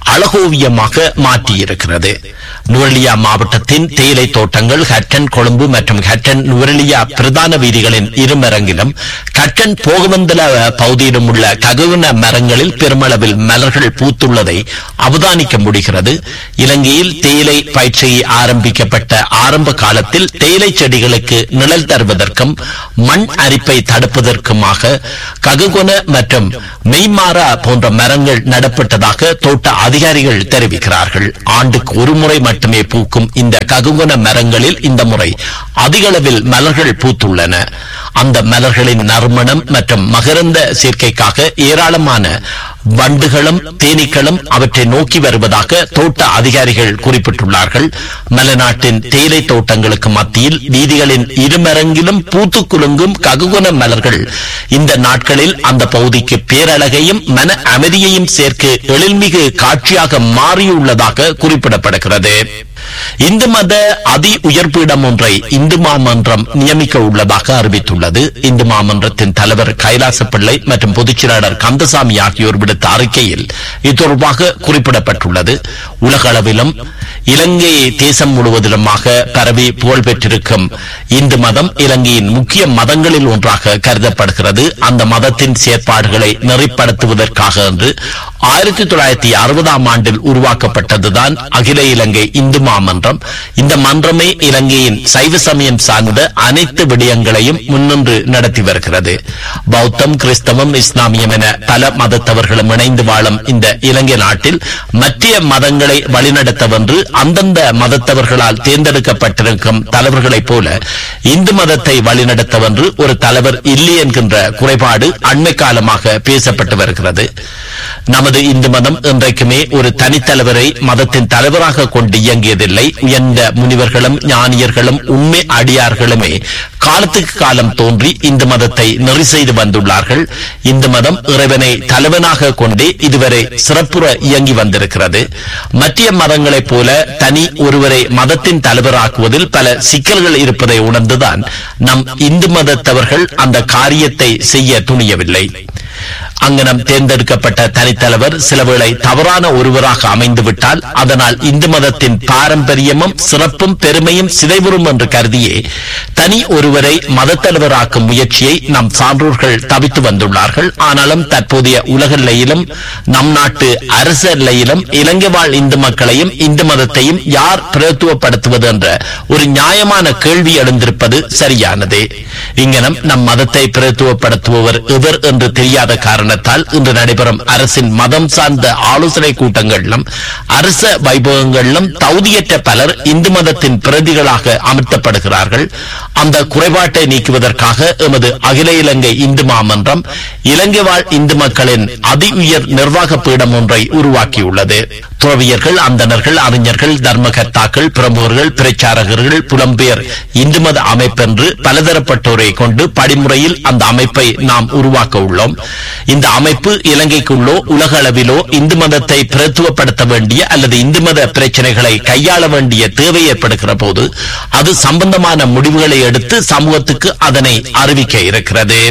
அழகோவியமாக மாற்றியிருக்கிறது நுவரெலியா மாவட்டத்தின் தேயிலை தோட்டங்கள் ஹட்டன் கொழும்பு மற்றும் ஹட்டன் நுவரெலியா பிரதான வீதிகளின் இருமரங்கிலும் ஹட்டன் போகவந்தல பகுதியிலும் உள்ள ககுவன மரங்களில் பெருமளவில் மலர்கள் பூத்துள்ளதை அவதானிக்க முடிகிறது இலங்கையில் தேயிலை பயிற்சி ஆரம்பிக்கப்பட்ட ஆரம்ப காலத்தில் தேயிலை செடிகளுக்கு நிழல் தருவதற்கும் மண் அரிப்பை தடுப்பதற்குமாக ககுகொன மற்றும் மெய்மாரா போன்ற மரங்கள் நடப்பட்டதாக தோட்ட அதிகாரிகள் தெரிவிக்கிறார்கள் ஆண்டுக்கு ஒரு முறை மட்டுமே பூக்கும் இந்த ககுகொன மரங்களில் இந்த முறை அதிக அளவில் மலர்கள் பூத்துள்ளன அந்த மலர்களின் நறுமணம் மற்றும் மகரந்த சேர்க்கைக்காக ஏராளமான வண்டுகளும் தேனீக்களும் அவற்றை நோக்கி வருவதாக தோட்ட அதிகாரிகள் குறிப்பிட்டுள்ளார்கள் மலைநாட்டின் தேயிலை தோட்டங்களுக்கு மத்தியில் வீதிகளின் இருமரங்கிலும் பூத்து குலுங்கும் ககுகுன மலர்கள் இந்த நாட்களில் அந்த பகுதிக்கு பேரழகையும் மன அமைதியையும் சேர்க்கு எழில்மிகு காட்சியாக மாறியுள்ளதாக குறிப்பிடப்படுகிறது இந்து மத அதி உயர்பீடம் ஒன்றை இந்து மாமன்றம் நியமிக்க உள்ளதாக அறிவித்துள்ளது இந்து மாமன்றத்தின் தலைவர் கைலாச பிள்ளை மற்றும் பொதுச்செயலாளர் கந்தசாமி ஆகியோர் விடுத்த அறிக்கையில் இது தொடர்பாக குறிப்பிடப்பட்டுள்ளது உலக அளவிலும் இலங்கை தேசம் முழுவதிலுமாக பரவி புகழ் பெற்றிருக்கும் இந்து மதம் இலங்கையின் முக்கிய மதங்களில் ஒன்றாக கருதப்படுகிறது அந்த மதத்தின் செயற்பாடுகளை நெறிப்படுத்துவதற்காக என்று ஆயிரத்தி தொள்ளாயிரத்தி அறுபதாம் ஆண்டில் உருவாக்கப்பட்டதுதான் அகில இலங்கை இந்து மாமன்றம் இந்த மன்றமே இலங்கையின் சைவ சமயம் சார்ந்த அனைத்து விடயங்களையும் முன்னின்று நடத்தி வருகிறது பௌத்தம் கிறிஸ்தவம் இஸ்லாமியம் என பல மதத்தவர்களும் இணைந்து வாழும் இந்த இலங்கை நாட்டில் மற்ற மதங்களை வழிநடத்தவென்று அந்தந்த மதத்தவர்களால் தேர்ந்தெடுக்கப்பட்டிருக்கும் தலைவர்களைப் போல இந்து மதத்தை வழிநடத்தவென்று ஒரு தலைவர் இல்லை என்கின்ற குறைபாடு அண்மை காலமாக பேசப்பட்டு வருகிறது நமது இந்து மதம் இன்றைக்குமே ஒரு தனித்தலைவரை மதத்தின் தலைவராக கொண்டு இயங்கியதில்லை உயர்ந்த முனிவர்களும் ஞானியர்களும் உண்மை அடியார்களுமே காலத்துக்கு காலம் தோன்றி இந்து மதத்தை நெறி செய்து வந்துள்ளார்கள் இந்து மதம் இறைவனை தலைவனாக கொண்டே இதுவரை சிறப்புற இயங்கி வந்திருக்கிறது மற்ற மதங்களைப் போல தனி ஒருவரை மதத்தின் தலைவராக்குவதில் பல சிக்கல்கள் இருப்பதை உணர்ந்துதான் நம் இந்து மதத்தவர்கள் அந்த காரியத்தை செய்ய துணியவில்லை அங்கனம் தேர்ந்தெடுக்கப்பட்ட தனித்தலைவர் சிலவேளை தவறான ஒருவராக அமைந்துவிட்டால் அதனால் இந்து மதத்தின் பாரம்பரியமும் சிறப்பும் பெருமையும் சிதைவுறும் என்று கருதியே தனி ஒருவரை மதத்தலைவராக்கும் முயற்சியை நம் சான்றோர்கள் தவித்து வந்துள்ளார்கள் ஆனாலும் தற்போதைய உலக நிலையிலும் நம் நாட்டு அரச நிலையிலும் இலங்கை வாழ் இந்து மக்களையும் இந்து மதத்தையும் யார் பிரதித்துவப்படுத்துவது என்ற ஒரு நியாயமான கேள்வி எழுந்திருப்பது சரியானதே இங்கனம் நம் மதத்தை பிரதித்துவப்படுத்துபவர் எவர் என்று தெரியாத காரணத்தால் இன்று நடைபெறும் அரசின் மதம் சார்ந்த ஆலோசனை கூட்டங்களிலும் அரச வைபவங்களிலும் தகுதியற்ற பலர் இந்து மதத்தின் பிரதிகளாக அமர்த்தப்படுகிறார்கள் அந்த குறைபாட்டை நீக்குவதற்காக எமது அகில இலங்கை இந்து மாமன்றம் இலங்கை வாழ் இந்து மக்களின் அதி உயர் நிர்வாக பீடம் ஒன்றை உருவாக்கியுள்ளது துறவியர்கள் அந்தணர்கள் அறிஞர்கள் தர்மகர்த்தாக்கள் பிரமுகர்கள் பிரச்சாரகர்கள் புலம்பெயர் இந்து மத அமைப்பென்று பலதரப்பட்டோரை கொண்டு படிமுறையில் அந்த அமைப்பை நாம் உருவாக்க உள்ளோம் இந்த அமைப்பு இலங்கைக்குள்ளோ உலக அளவிலோ இந்து மதத்தை பிரத்துவப்படுத்த வேண்டிய அல்லது இந்து மத பிரச்சனைகளை கையாள வேண்டிய தேவை ஏற்படுகிற போது அது சம்பந்தமான முடிவுகளை எடுத்து சமூகத்துக்கு அதனை அறிவிக்க இருக்கிறது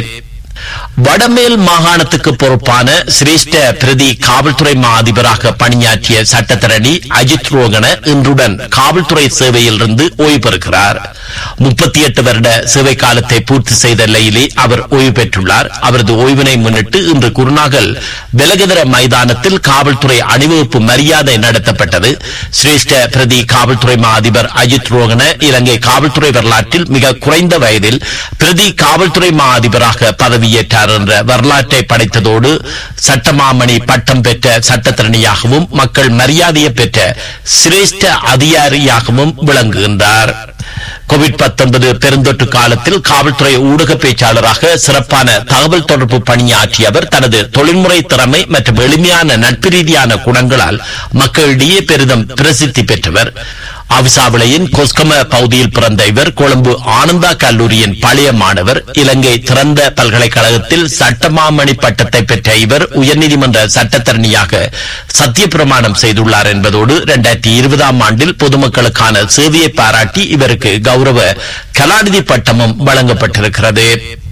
வடமேல் மாகாணத்துக்கு பொறுப்பான சிரேஷ்ட பிரதி காவல்துறை மா அதிபராக பணியாற்றிய சட்டத்தரணி அஜித் ரோகன இன்றுடன் காவல்துறை சேவையிலிருந்து ஓய்வு பெறுகிறார் முப்பத்தி எட்டு வருட சேவை காலத்தை பூர்த்தி செய்த நிலையிலே அவர் ஓய்வு பெற்றுள்ளார் அவரது ஓய்வினை முன்னிட்டு இன்று குருநாகல் வெலகதர மைதானத்தில் காவல்துறை அணிவகுப்பு மரியாதை நடத்தப்பட்டது சிரேஷ்ட பிரதி காவல்துறை மா அதிபர் அஜித் ரோகன இலங்கை காவல்துறை வரலாற்றில் மிக குறைந்த வயதில் பிரதி காவல்துறை மா அதிபராக பதவியேற்றார் என்ற வரலாற்றை படைத்ததோடு சட்டமாமணி பட்டம் பெற்ற சட்டத்திறனியாகவும் மக்கள் மரியாதையை பெற்ற சிரேஷ்ட அதிகாரியாகவும் விளங்குகின்றார் கோவிட் 19 பெருந்தொற்று காலத்தில் காவல்துறை ஊடக பேச்சாளராக சிறப்பான தகவல் தொடர்பு பணியாற்றிய அவர் தனது தொழில்முறை திறமை மற்றும் எளிமையான நட்பு ரீதியான குணங்களால் மக்களிடையே பெரிதும் பிரசித்தி பெற்றவர் அவிசாவிளையின் கொஸ்கம பகுதியில் பிறந்த இவர் கொழும்பு ஆனந்தா கல்லூரியின் பழைய மாணவர் இலங்கை திறந்த பல்கலைக்கழகத்தில் சட்டமாமணி பட்டத்தை பெற்ற இவர் உயர்நீதிமன்ற சட்டத்தரணியாக சத்திய பிரமாணம் செய்துள்ளார் என்பதோடு இரண்டாயிரத்தி இருபதாம் ஆண்டில் பொதுமக்களுக்கான சேவையை பாராட்டி இவருக்கு கௌரவ கலாநிதி பட்டமும் வழங்கப்பட்டிருக்கிறது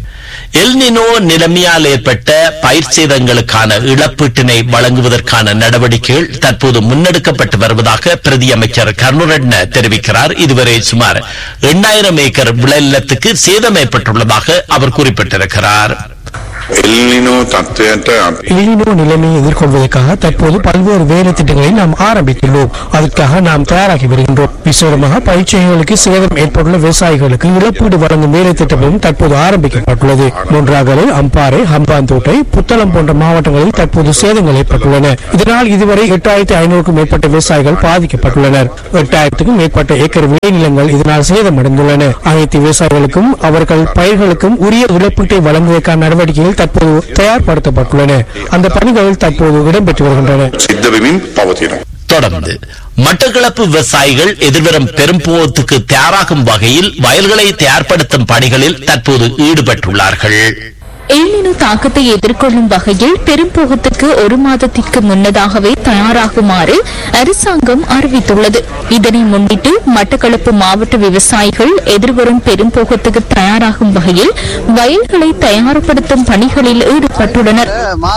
எல்னினோ நிலைமையால் ஏற்பட்ட பயிர் சேதங்களுக்கான இழப்பீட்டினை வழங்குவதற்கான நடவடிக்கைகள் தற்போது முன்னெடுக்கப்பட்டு வருவதாக பிரதி அமைச்சர் கருணரட்ன தெரிவிக்கிறார் இதுவரை சுமார் எண்ணாயிரம் ஏக்கர் விளைநிலத்துக்கு சேதம் ஏற்பட்டுள்ளதாக அவர் குறிப்பிட்டிருக்கிறார் එල්නිනෝ තත්ත්වයට අපි எலினோ நிலைமையை எதிர்கொள்வதற்காக தற்போது பல்வேறு வேலை திட்டங்களை நாம் ஆரம்பித்துள்ளோம் அதற்காக நாம் தயாராகி வருகின்றோம் விசேடமாக பயிற்சிகளுக்கு சேதம் ஏற்பட்டுள்ள விவசாயிகளுக்கு இழப்பீடு வழங்கும் வேலை திட்டமும் தற்போது ஆரம்பிக்கப்பட்டுள்ளது மூன்றாகலை அம்பாறை ஹம்பாந்தோட்டை புத்தளம் போன்ற மாவட்டங்களில் தற்போது சேதங்கள் ஏற்பட்டுள்ளன இதனால் இதுவரை எட்டாயிரத்தி ஐநூறுக்கும் மேற்பட்ட விவசாயிகள் பாதிக்கப்பட்டுள்ளனர் எட்டாயிரத்துக்கும் மேற்பட்ட ஏக்கர் விளைநிலங்கள் இதனால் சேதமடைந்துள்ளன அனைத்து விவசாயிகளுக்கும் அவர்கள் பயிர்களுக்கும் உரிய இழப்பீட்டை வழங்குவதற்கான நடவடிக்கைகள் தற்போது தயார்படுத்தப்பட்டுள்ளன அந்த பணிகள் தற்போது இடம்பெற்று வருகின்றன සිද්ධ වෙමින් පවතිනවා. தொடர்ந்து மட்டக்களப்பு விவசாயிகள் எதிர்வரும் பெரும்போத்துக்கு தயாராகும் வகையில் வயல்களை தயார்படுத்தும் பணிகளில் தற்போது ஈடுபட்டுள்ளார்கள் எல்னினோ தாக்கத்தை எதிர்கொள்ளும் வகையில் பெரும்போகத்துக்கு ஒரு மாதத்திற்கு முன்னதாகவே தயாராகுமாறு அரசாங்கம் அறிவித்துள்ளது இதனை முன்னிட்டு மட்டக்களப்பு மாவட்ட விவசாயிகள் எதிர்வரும் பெரும்போகத்துக்கு தயாராகும் வகையில் வயல்களை தயார்படுத்தும் பணிகளில் ஈடுபட்டுள்ளனர்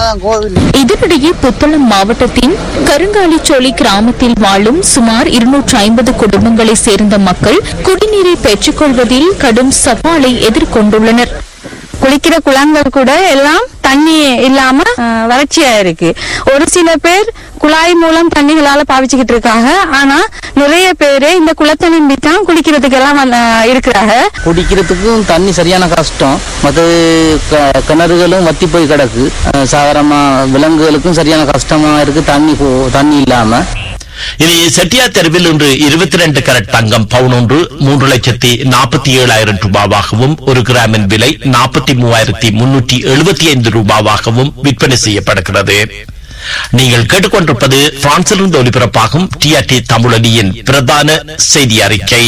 இதனிடையே புத்தளம் மாவட்டத்தின் கருங்காலிச்சோலை கிராமத்தில் வாழும் சுமார் இருநூற்று ஐம்பது குடும்பங்களைச் சேர்ந்த மக்கள் குடிநீரை பெற்றுக்கொள்வதில் கடும் சவாலை எதிர்கொண்டுள்ளனர் குளிக்கிற குளங்கள் கூட எல்லாம் தண்ணி இல்லாம அஹ், வறட்சியா இருக்கு ஒரு சில பேர் குழாய் மூலம் தண்ணிகளால பாவிச்சுக்கிட்டு இருக்காங்க ஆனா நிறைய பேரு இந்த குளத்தை நம்பி தான் குளிக்கிறதுக்கு எல்லாம் வந்து, இருக்கிறாங்க குடிக்கிறதுக்கும் தண்ணி சரியான கஷ்டம் மற்ற க- கிணறுகளும் வத்தி போய் கிடக்கு அஹ் சாதாரணமா விலங்குகளுக்கும் சரியான கஷ்டமா இருக்கு தண்ணி போ- தண்ணி இல்லாம இனி செட்டியார் தெருவில் இன்று இருபத்தி ரெண்டு கரட் தங்கம் பவுன் ஒன்று மூன்று லட்சத்தி நாற்பத்தி ஏழாயிரம் ரூபாவாகவும் ஒரு கிராமின் விலை நாற்பத்தி மூவாயிரத்தி முன்னூற்றி எழுபத்தி ஐந்து ரூபாவாகவும் விற்பனை செய்யப்படுகிறது நீங்கள் கேட்டுக்கொண்டிருப்பது பிரான்சிலிருந்து ஒலிபரப்பாகும் டிஆர்டி தமிழொலியின் பிரதான செய்தி அறிக்கை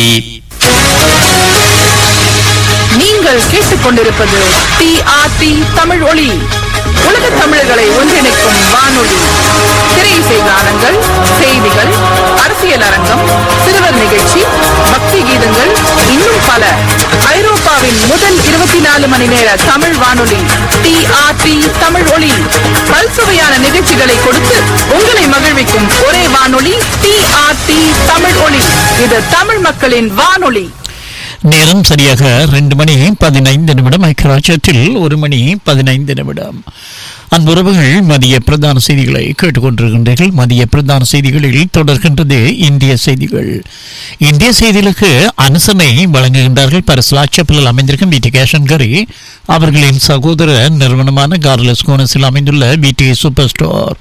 நீங்கள் கேட்டுக்கொண்டிருப்பது டிஆர்டி தமிழ் ஒளி உலக தமிழர்களை ஒன்றிணைக்கும் வானொலி திரை இசை கானங்கள் செய்திகள் அரசியல் அரங்கம் சிறுவர் நிகழ்ச்சி பக்தி கீதங்கள் இன்னும் பல ஐரோப்பாவின் முதல் இருபத்தி நாலு மணி நேர தமிழ் வானொலி டிஆர்டி தமிழ் ஒளி பல்சுவையான நிகழ்ச்சிகளை கொடுத்து உங்களை மகிழ்விக்கும் ஒரே வானொலி டிஆர்டி தமிழ் ஒளி இது தமிழ் மக்களின் வானொலி நேரம் சரியாக ரெண்டு மணி பதினைந்து நிமிடம் ஐக்கியராஜ்யத்தில் ஒரு மணி பதினைந்து நிமிடம் அன்புறவுகள் மதிய பிரதான செய்திகளை கேட்டுக்கொண்டிருக்கின்றீர்கள் மதிய பிரதான செய்திகளில் தொடர்கின்றது இந்திய செய்திகள் இந்திய செய்திகளுக்கு அனுசரணை வழங்குகின்றார்கள் பரிசுலாச்சப்பில் அமைந்திருக்கும் விடி கேஷன்கரி அவர்களின் சகோதர நிறுவனமான கார்லஸ் கோனஸில் அமைந்துள்ள விடி சூப்பர் ஸ்டோர்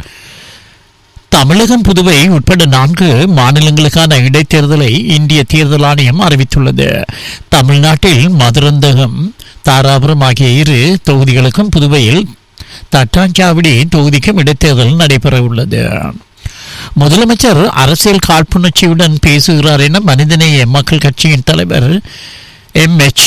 தமிழகம் புதுவை உட்பட நான்கு மாநிலங்களுக்கான இடைத்தேர்தலை இந்திய தேர்தல் ஆணையம் அறிவித்துள்ளது தமிழ்நாட்டில் மதுரந்தகம் தாராபுரம் ஆகிய இரு தொகுதிகளுக்கும் புதுவையில் தட்டாஞ்சாவடி தொகுதிக்கும் இடைத்தேர்தல் நடைபெற உள்ளது முதலமைச்சர் அரசியல் காழ்ப்புணர்ச்சியுடன் பேசுகிறார் என மனிதநேய மக்கள் கட்சியின் தலைவர் எம் எச்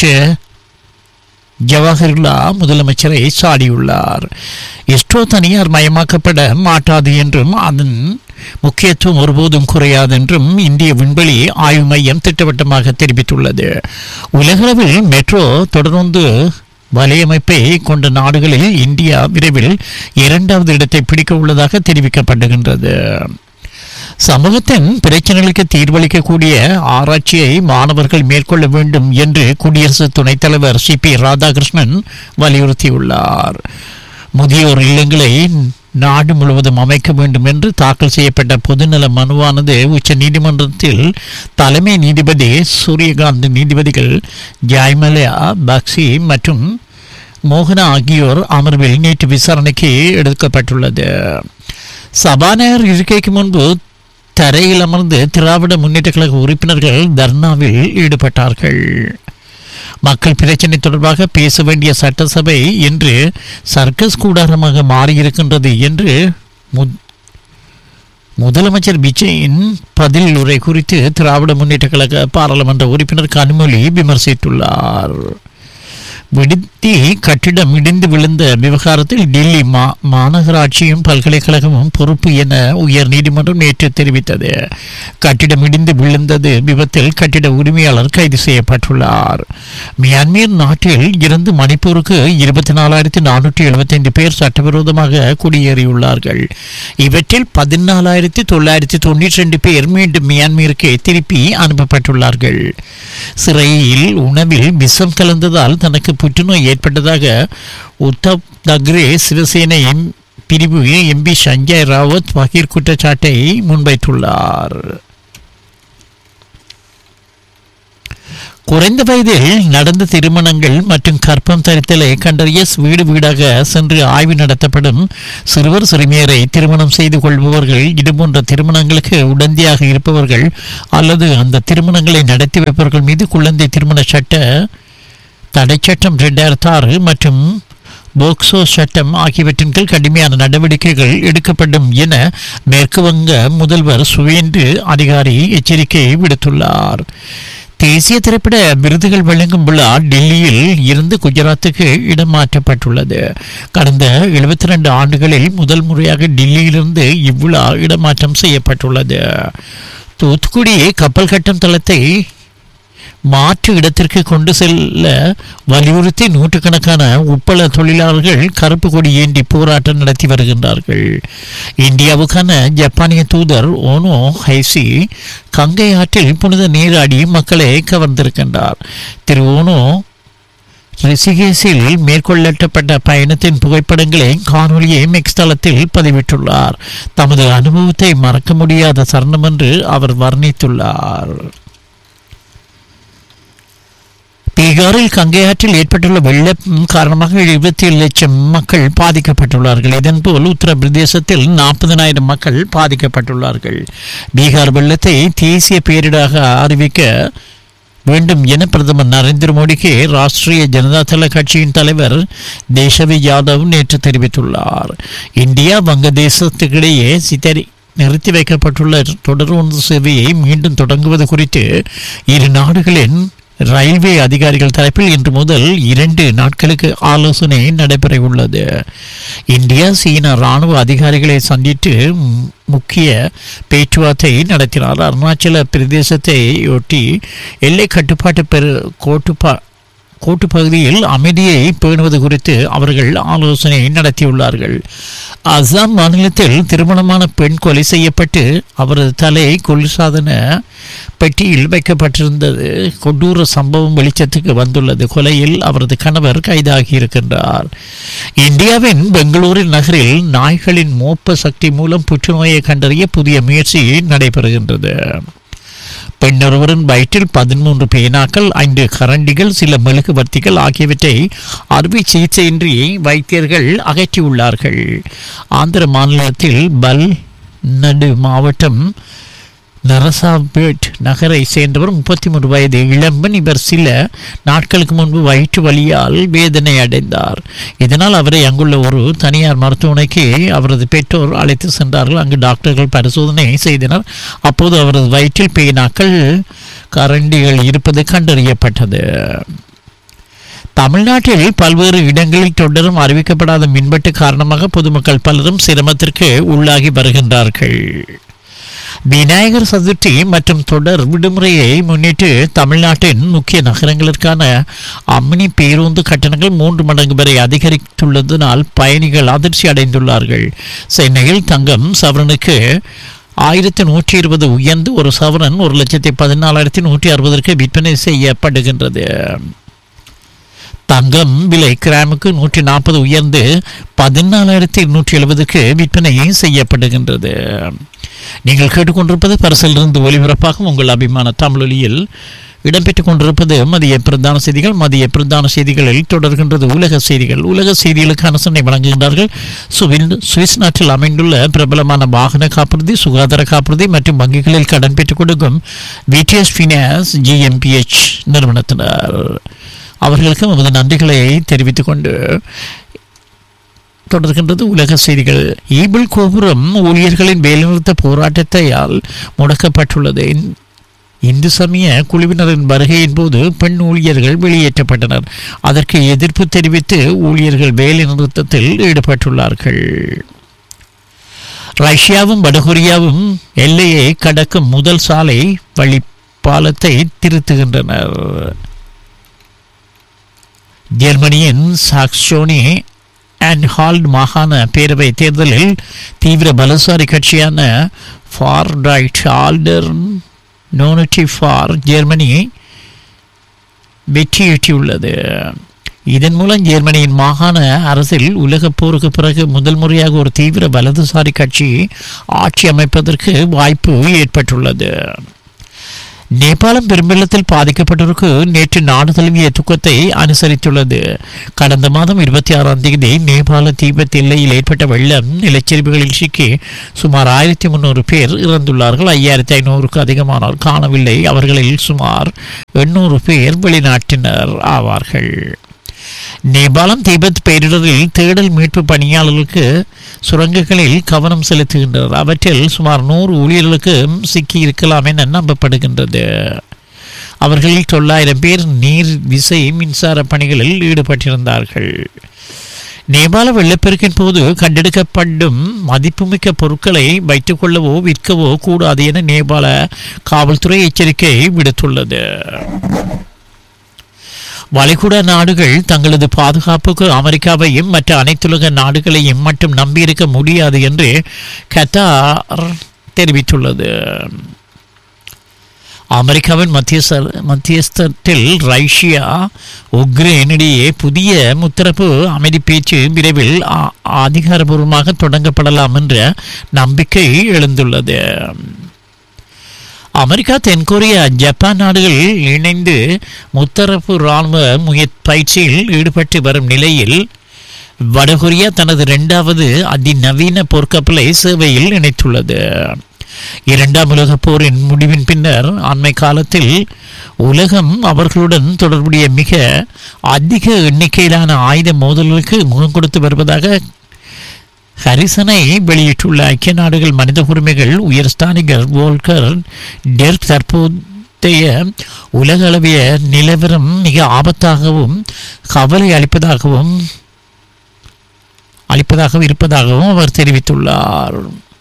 ஜவஹர்லா முதலமைச்சரை சாடியுள்ளார் இஸ்ரோ தனியார் மயமாக்கப்பட மாட்டாது என்றும் அதன் முக்கியத்துவம் ஒருபோதும் குறையாது என்றும் இந்திய விண்வெளி ஆய்வு மையம் திட்டவட்டமாக தெரிவித்துள்ளது உலகளவில் மெட்ரோ தொடர்ந்து வலையமைப்பை கொண்ட நாடுகளில் இந்தியா விரைவில் இரண்டாவது இடத்தை பிடிக்க உள்ளதாக தெரிவிக்கப்படுகின்றது சமூகத்தின் பிரச்சனைகளுக்கு தீர்வளிக்கக்கூடிய ஆராய்ச்சியை மாணவர்கள் மேற்கொள்ள வேண்டும் என்று குடியரசு துணைத் தலைவர் சி பி ராதாகிருஷ்ணன் வலியுறுத்தியுள்ளார் முதியோர் இல்லங்களை நாடு முழுவதும் அமைக்க வேண்டும் என்று தாக்கல் செய்யப்பட்ட பொதுநல மனுவானது உச்ச நீதிமன்றத்தில் தலைமை நீதிபதி சூரியகாந்த் நீதிபதிகள் ஜாய்மலயா பக்சி மற்றும் மோகனா ஆகியோர் அமர்வில் நேற்று விசாரணைக்கு எடுக்கப்பட்டுள்ளது சபாநாயகர் இருக்கைக்கு முன்பு தரையில் அமர்ந்து திராவிட முன்னேற்ற கழக உறுப்பினர்கள் தர்ணாவில் ஈடுபட்டார்கள் மக்கள் பிரச்சினை தொடர்பாக பேச வேண்டிய சட்டசபை இன்று சர்க்கஸ் கூடாரமாக மாறியிருக்கின்றது என்று மு- முதலமைச்சர் விஜயின் பதில் உரை குறித்து திராவிட முன்னேற்ற கழக பாராளுமன்ற உறுப்பினர் கனிமொழி விமர்சித்துள்ளார் விடுதி கட்டிடம் இடிந்து விழுந்த விவகாரத்தில் டெல்லி மா மாநகராட்சியும் பல்கலைக்கழகமும் பொறுப்பு என உயர் நீதிமன்றம் நேற்று தெரிவித்தது கட்டிடம் இடிந்து விழுந்தது விபத்தில் கட்டிட உரிமையாளர் கைது செய்யப்பட்டுள்ளார் மியான்மர் நாட்டில் இருந்து மணிப்பூருக்கு இருபத்தி நாலாயிரத்தி நானூற்றி எழுபத்தைந்து பேர் சட்டவிரோதமாக குடியேறியுள்ளார்கள் இவற்றில் பதினாலாயிரத்தி தொள்ளாயிரத்தி தொண்ணூற்றி ரெண்டு பேர் மீண்டும் மியான்மருக்கு திருப்பி அனுப்பப்பட்டுள்ளார்கள் சிறையில் உணவில் விஷம் கலந்ததால் தனக்கு புற்றுநோய் ஏற்பட்டதாக உத்தவ் தக்ரே சிவசேனை எம் பிரிவு எம்பி சஞ்சய் ராவத் பகீர் குற்றச்சாட்டை முன்வைத்துள்ளார் குறைந்த வயதில் நடந்த திருமணங்கள் மற்றும் கற்பம் தரித்தலை கண்டறிய வீடு வீடாக சென்று ஆய்வு நடத்தப்படும் சிறுவர் சிறுமியரை திருமணம் செய்து கொள்பவர்கள் இதுபோன்ற திருமணங்களுக்கு உடந்தையாக இருப்பவர்கள் அல்லது அந்த திருமணங்களை நடத்தி வைப்பவர்கள் மீது குழந்தை திருமண சட்ட தடை சட்டம் ரெண்டாயிரத்தி ஆறு மற்றும் போக்சோ சட்டம் ஆகியவற்றின் கீழ் கடுமையான நடவடிக்கைகள் எடுக்கப்படும் என மேற்கு வங்க முதல்வர் சுவேந்து அதிகாரி எச்சரிக்கை விடுத்துள்ளார் தேசிய திரைப்பட விருதுகள் வழங்கும் விழா டெல்லியில் இருந்து குஜராத்துக்கு இடமாற்றப்பட்டுள்ளது கடந்த எழுபத்தி ரெண்டு ஆண்டுகளில் முதல் முறையாக டெல்லியிலிருந்து இவ்விழா இடமாற்றம் செய்யப்பட்டுள்ளது தூத்துக்குடி கப்பல் கட்டும் தளத்தை மாற்று இடத்திற்கு கொண்டு செல்ல வலியுறுத்தி நூற்றுக்கணக்கான உப்பள தொழிலாளர்கள் கருப்பு கொடி ஏந்தி போராட்டம் நடத்தி வருகின்றார்கள் இந்தியாவுக்கான ஜப்பானிய தூதர் ஓனோ ஹைசி கங்கை ஆற்றில் புனித நீராடி மக்களை கவர்ந்திருக்கின்றார் திரு ஓனோ ரிஷிகேஷில் மேற்கொள்ளப்பட்ட பயணத்தின் புகைப்படங்களை காணொலியை மிக்ஸ் தளத்தில் பதிவிட்டுள்ளார் தமது அனுபவத்தை மறக்க முடியாத தருணம் என்று அவர் வர்ணித்துள்ளார் பீகாரில் கங்கை ஆற்றில் ஏற்பட்டுள்ள வெள்ளம் காரணமாக இருபத்தி ஏழு லட்சம் மக்கள் பாதிக்கப்பட்டுள்ளார்கள் இதன்போல் உத்தரப்பிரதேசத்தில் நாற்பதனாயிரம் மக்கள் பாதிக்கப்பட்டுள்ளார்கள் பீகார் வெள்ளத்தை தேசிய பேரிடாக அறிவிக்க வேண்டும் என பிரதமர் நரேந்திர மோடிக்கு ராஷ்டிரிய ஜனதா தள கட்சியின் தலைவர் தேசவி யாதவ் நேற்று தெரிவித்துள்ளார் இந்தியா வங்கதேசத்துக்கிடையே சித்தரி நிறுத்தி வைக்கப்பட்டுள்ள தொடர்ந்து சேவையை மீண்டும் தொடங்குவது குறித்து இரு நாடுகளின் ரயில்வே அதிகாரிகள் தரப்பில் இன்று முதல் இரண்டு நாட்களுக்கு ஆலோசனை நடைபெற உள்ளது இந்தியா சீன ராணுவ அதிகாரிகளை சந்தித்து முக்கிய பேச்சுவார்த்தை நடத்தினார் அருணாச்சல பிரதேசத்தை ஒட்டி எல்லை கட்டுப்பாட்டு பெரு கோட்டுப்பா கோட்டு பகுதியில் அமைதியை பேணுவது குறித்து அவர்கள் ஆலோசனை நடத்தியுள்ளார்கள் அசாம் மாநிலத்தில் திருமணமான பெண் கொலை செய்யப்பட்டு அவரது தலை குளிர்சாதன பெட்டியில் வைக்கப்பட்டிருந்தது கொடூர சம்பவம் வெளிச்சத்துக்கு வந்துள்ளது கொலையில் அவரது கணவர் கைதாகி இருக்கின்றார் இந்தியாவின் பெங்களூரு நகரில் நாய்களின் மோப்ப சக்தி மூலம் புற்றுநோயை கண்டறிய புதிய முயற்சி நடைபெறுகின்றது பெண்ணொருவரின் வயிற்றில் பதிமூன்று பேனாக்கள் ஐந்து கரண்டிகள் சில மெழுகுவர்த்திகள் ஆகியவற்றை அறுவை சிகிச்சையின்றி வைத்தியர்கள் அகற்றியுள்ளார்கள் ஆந்திர மாநிலத்தில் பல் நடு மாவட்டம் நரசாபேட் நகரை சேர்ந்தவர் முப்பத்தி மூன்று வயது இளம்பன் இவர் சில நாட்களுக்கு முன்பு வயிற்று வலியால் வேதனை அடைந்தார் இதனால் அவரை அங்குள்ள ஒரு தனியார் மருத்துவமனைக்கு அவரது பெற்றோர் அழைத்து சென்றார்கள் அங்கு டாக்டர்கள் பரிசோதனை செய்தனர் அப்போது அவரது வயிற்றில் பேனாக்கள் கரண்டிகள் இருப்பது கண்டறியப்பட்டது தமிழ்நாட்டில் பல்வேறு இடங்களில் தொடரும் அறிவிக்கப்படாத மின்வெட்டு காரணமாக பொதுமக்கள் பலரும் சிரமத்திற்கு உள்ளாகி வருகின்றார்கள் விநாயகர் சதுர்த்தி மற்றும் தொடர் விடுமுறையை முன்னிட்டு தமிழ்நாட்டின் முக்கிய நகரங்களுக்கான அம்மினி பேருந்து கட்டணங்கள் மூன்று மடங்கு வரை அதிகரித்துள்ளதனால் பயணிகள் அதிர்ச்சி அடைந்துள்ளார்கள் சென்னையில் தங்கம் சவரனுக்கு ஆயிரத்தி நூற்றி இருபது உயர்ந்து ஒரு சவரன் ஒரு லட்சத்தி பதினாலாயிரத்தி நூற்றி அறுபதற்கு விற்பனை செய்யப்படுகின்றது தங்கம் விலை கிராமுக்கு நூற்றி நாற்பது உயர்ந்து பதினாலாயிரத்தி இருநூற்றி எழுபதுக்கு விற்பனை செய்யப்படுகின்றது நீங்கள் கேட்டுக்கொண்டிருப்பது பரிசிலிருந்து ஒலிபரப்பாகும் உங்கள் அபிமான தமிழொலியில் இடம்பெற்றுக் கொண்டிருப்பது மதிய பிரதான செய்திகள் மதிய பிரதான செய்திகளில் தொடர்கின்றது உலக செய்திகள் உலக செய்திகளுக்கான சென்னை வழங்குகின்றார்கள் சுவில் சுவிஸ் நாட்டில் அமைந்துள்ள பிரபலமான வாகன காப்புறுதி சுகாதார காப்புறுதி மற்றும் வங்கிகளில் கடன் பெற்றுக் கொடுக்கும் விடிஎஸ் ஃபினான்ஸ் ஜிஎம்பிஎச் நிறுவனத்தினர் அவர்களுக்கு நமது நன்றிகளை தெரிவித்துக் கொண்டு தொடர்கின்றது உலக செய்திகள் ஈபிள் கோபுரம் ஊழியர்களின் வேலைநிறுத்த போராட்டத்தையால் முடக்கப்பட்டுள்ளது இந்து சமய குழுவினரின் வருகையின் போது பெண் ஊழியர்கள் வெளியேற்றப்பட்டனர் அதற்கு எதிர்ப்பு தெரிவித்து ஊழியர்கள் வேலை நிறுத்தத்தில் ஈடுபட்டுள்ளார்கள் ரஷ்யாவும் வடகொரியாவும் எல்லையை கடக்கும் முதல் சாலை வழி பாலத்தை திருத்துகின்றனர் ஜெர்மனியின் சாக்சோனி அண்ட் ஹால்ட் மாகாண பேரவை தேர்தலில் தீவிர பலசாரி கட்சியான far right alternative for Germany வெற்றியீட்டியுள்ளது இதன் மூலம் ஜெர்மனியின் மாகாண அரசில் உலகப் போருக்கு பிறகு முதல் முறையாக ஒரு தீவிர வலதுசாரி கட்சி ஆட்சி அமைப்பதற்கு வாய்ப்பு ஏற்பட்டுள்ளது நேபாளம் பெரும்பெள்ளத்தில் பாதிக்கப்பட்டோருக்கு நேற்று நாடு தழுவிய துக்கத்தை அனுசரித்துள்ளது கடந்த மாதம் இருபத்தி ஆறாம் தேதி நேபாள தீபத் எல்லையில் ஏற்பட்ட வெள்ளம் நிலச்சரிவுகளில் சிக்கி சுமார் ஆயிரத்தி முன்னூறு பேர் இறந்துள்ளார்கள் ஐயாயிரத்தி ஐநூறுக்கு அதிகமானோர் காணவில்லை அவர்களில் சுமார் எண்ணூறு பேர் வெளிநாட்டினர் ஆவார்கள் நேபாளம் திபெத் பேரிடரில் தேடல் மீட்பு பணியாளர்களுக்கு சுரங்கங்களில் கவனம் செலுத்துகின்றனர் அவற்றில் சுமார் நூறு ஊழியர்களுக்கு சிக்கி இருக்கலாம் என நம்பப்படுகின்றது அவர்களில் தொள்ளாயிரம் பேர் நீர் விசை மின்சார பணிகளில் ஈடுபட்டிருந்தார்கள் நேபாள வெள்ளப்பெருக்கின் போது கண்டெடுக்கப்படும் மதிப்புமிக்க பொருட்களை வைத்துக் கொள்ளவோ விற்கவோ கூடாது என நேபாள காவல்துறை எச்சரிக்கை விடுத்துள்ளது வளைகுடா நாடுகள் தங்களது பாதுகாப்புக்கு அமெரிக்காவையும் மற்ற அனைத்துலக நாடுகளையும் மட்டும் நம்பியிருக்க முடியாது என்று கத்தார் தெரிவித்துள்ளது அமெரிக்காவின் மத்தியஸ்த மத்தியஸ்தத்தில் ரஷ்யா உக்ரைன் இடையே புதிய முத்தரப்பு அமைதி பேச்சு விரைவில் ஆ- அதிகாரபூர்வமாக தொடங்கப்படலாம் என்ற நம்பிக்கை எழுந்துள்ளது அமெரிக்கா தென்கொரியா ஜப்பான் நாடுகள் இணைந்து முத்தரப்பு இராணுவ முய பயிற்சியில் ஈடுபட்டு வரும் நிலையில் வடகொரியா தனது இரண்டாவது அதிநவீன போர்க்கப்பலை சேவையில் இணைத்துள்ளது இரண்டாம் உலகப் போரின் முடிவின் பின்னர் அண்மை காலத்தில் உலகம் அவர்களுடன் தொடர்புடைய மிக அதிக எண்ணிக்கையிலான ஆயுத மோதல்களுக்கு முகம் கொடுத்து வருவதாக ஹரிசனை வெளியிட்டுள்ள ஐக்கிய நாடுகள் மனித உரிமைகள் உயர்ஸ்தானிகர் வோல்கர் டெர்க் தற்போதைய உலக அளவிய நிலவரம் மிக ஆபத்தாகவும் கவலை அளிப்பதாகவும் அளிப்பதாக இருப்பதாகவும் அவர் தெரிவித்துள்ளார்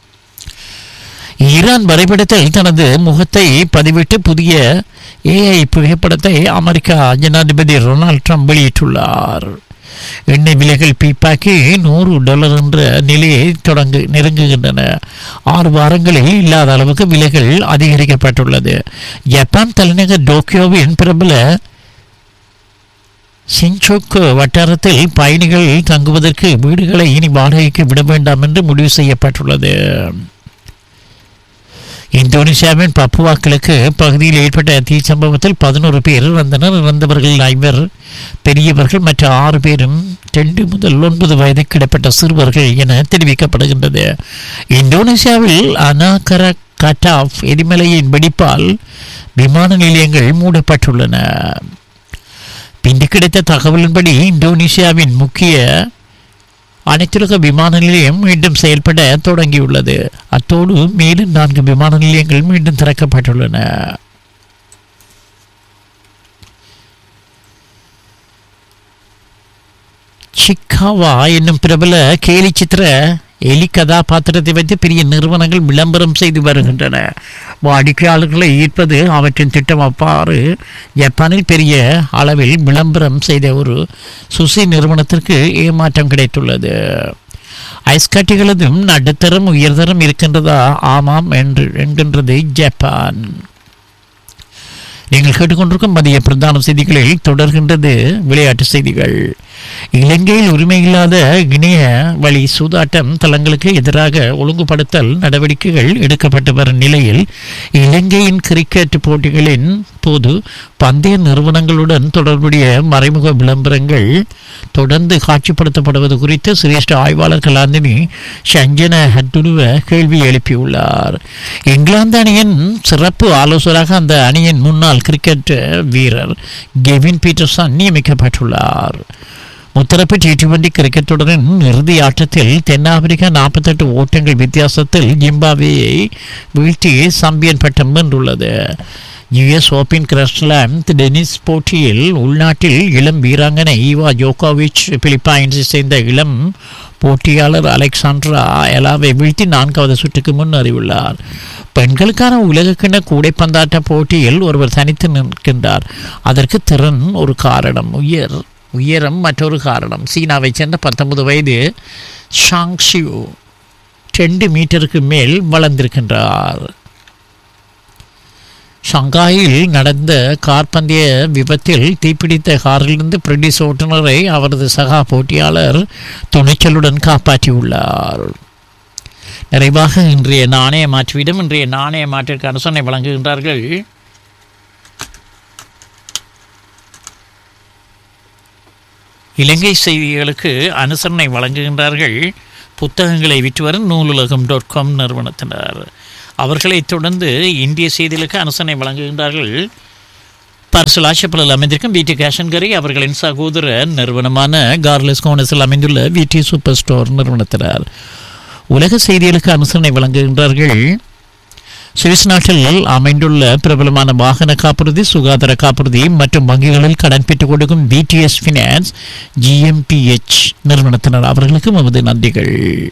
ஈரான் வரைபடத்தில் தனது முகத்தை பதிவிட்டு புதிய ஏஐ புகைப்படத்தை அமெரிக்கா ஜனாதிபதி டொனால்ட் ட்ரம்ப் வெளியிட்டுள்ளார் எண்ணெய் விலைகள் பீப்பாக்கி நூறு டாலர் என்ற நிலையை தொடங்கு நெருங்குகின்றன ஆறு வாரங்களில் இல்லாத அளவுக்கு விலைகள் அதிகரிக்கப்பட்டுள்ளது ஜப்பான் தலைநகர் டோக்கியோவின் பிரபல சின்சோக்கு வட்டாரத்தில் பயணிகள் தங்குவதற்கு வீடுகளை இனி வாடகைக்கு விட வேண்டாம் என்று முடிவு செய்யப்பட்டுள்ளது இந்தோனேசியாவின் பப்புவா கிழக்கு பகுதியில் ஏற்பட்ட தீ சம்பவத்தில் பதினோரு பேர் இறந்தனர் இறந்தவர்கள் ஐவர் பெரியவர்கள் மற்ற ஆறு பேரும் ரெண்டு முதல் ஒன்பது வயதுக்கு இடைப்பட்ட சிறுவர்கள் என தெரிவிக்கப்படுகின்றது இந்தோனேசியாவில் அனாகர கட்டாஃப் எரிமலையின் வெடிப்பால் விமான நிலையங்கள் மூடப்பட்டுள்ளன பின்பு கிடைத்த தகவலின்படி இந்தோனேசியாவின் முக்கிய அனைத்துலக விமான நிலையம் மீண்டும் செயல்பட தொடங்கியுள்ளது அத்தோடு மேலும் நான்கு விமான நிலையங்கள் மீண்டும் திறக்கப்பட்டுள்ளன சிக்காவா என்னும் பிரபல கேலி சித்திர எலி கதாபாத்திரத்தை வைத்து பெரிய நிறுவனங்கள் விளம்பரம் செய்து வருகின்றன வாடிக்கையாளர்களை ஈர்ப்பது அவற்றின் திட்டம் அவ்வாறு ஜப்பானில் பெரிய அளவில் விளம்பரம் செய்த ஒரு சுசி நிறுவனத்திற்கு ஏமாற்றம் கிடைத்துள்ளது ஐஸ் கட்டிகளதும் நடுத்தரம் உயர்தரம் இருக்கின்றதா ஆமாம் என்று என்கின்றது ஜப்பான் நீங்கள் கேட்டுக்கொண்டிருக்கும் மதிய பிரதான செய்திகளில் தொடர்கின்றது விளையாட்டு செய்திகள் இலங்கையில் உரிமையில்லாத இணைய வழி சூதாட்டம் தளங்களுக்கு எதிராக ஒழுங்குபடுத்தல் நடவடிக்கைகள் எடுக்கப்பட்டு வரும் நிலையில் இலங்கையின் கிரிக்கெட் போட்டிகளின் போது பந்தய நிறுவனங்களுடன் தொடர்புடைய மறைமுக விளம்பரங்கள் தொடர்ந்து காட்சிப்படுத்தப்படுவது குறித்து சிரேஷ்ட ஆய்வாளர் கலாந்தினி சஞ்சன ஹட்டுருவ கேள்வி எழுப்பியுள்ளார் இங்கிலாந்து அணியின் சிறப்பு ஆலோசகராக அந்த அணியின் முன்னாள் கிரிக்கெட் வீரர் கெவின் பீட்டர்சன் நியமிக்கப்பட்டுள்ளார் முத்தரப்பு டி டுவெண்டி கிரிக்கெட் தொடரின் இறுதி ஆட்டத்தில் தென்னாப்பிரிக்கா நாற்பத்தெட்டு ஓட்டங்கள் வித்தியாசத்தில் ஜிம்பாப்வேயை வீழ்த்தி சாம்பியன் பட்டம் வென்றுள்ளது யுஎஸ் ஓபன் கிரஸ்லாண்ட் டென்னிஸ் போட்டியில் உள்நாட்டில் இளம் வீராங்கனை ஈவா ஜோகோவிச் பிலிப்பைன்ஸை சேர்ந்த இளம் போட்டியாளர் அலெக்சாண்ட்ரா எலாவை வீழ்த்தி நான்காவது சுற்றுக்கு முன்னேறியுள்ளார் பெண்களுக்கான உலகக்கிண கூடைப்பந்தாட்ட போட்டியில் ஒருவர் தனித்து நிற்கின்றார் அதற்கு திறன் ஒரு காரணம் உயர் உயரம் மற்றொரு காரணம் சீனாவைச் சேர்ந்த பத்தொன்பது வயது ஷாங்ஷியூ ரெண்டு மீட்டருக்கு மேல் வளர்ந்திருக்கின்றார் ஷங்காயில் நடந்த கார் பந்தய விபத்தில் தீப்பிடித்த காரிலிருந்து பிரிட்டிஷ் ஓட்டுநரை அவரது சகா போட்டியாளர் துணிச்சலுடன் காப்பாற்றியுள்ளார் நிறைவாக இன்றைய நாணய மாற்றுவிடம் இன்றைய நாணய மாற்றிற்கு அரசனை வழங்குகின்றார்கள் இலங்கை செய்திகளுக்கு அனுசரணை வழங்குகின்றார்கள் புத்தகங்களை விற்று வரும் நூலுலகம் டாட் காம் நிறுவனத்தினர் அவர்களைத் தொடர்ந்து இந்திய செய்திகளுக்கு அனுசரணை வழங்குகின்றார்கள் பார்சல் ஆஷப்பலில் அமைந்திருக்கும் விடி கேஷன்கரி அவர்களின் சகோதர நிறுவனமான கார்லஸ் கோனஸில் அமைந்துள்ள விடி சூப்பர் ஸ்டோர் நிறுவனத்தினர் உலக செய்திகளுக்கு அனுசரணை வழங்குகின்றார்கள் சுவிஸ் நாட்டில் அமைந்துள்ள பிரபலமான வாகன காப்புறுதி சுகாதார காப்புறுதி மற்றும் வங்கிகளில் கடன் பெற்றுக் கொடுக்கும் பிடிஎஸ் ஃபினான்ஸ் ஜிஎம்பிஎச் நிறுவனத்தினர் அவர்களுக்கு நமது நன்றிகள்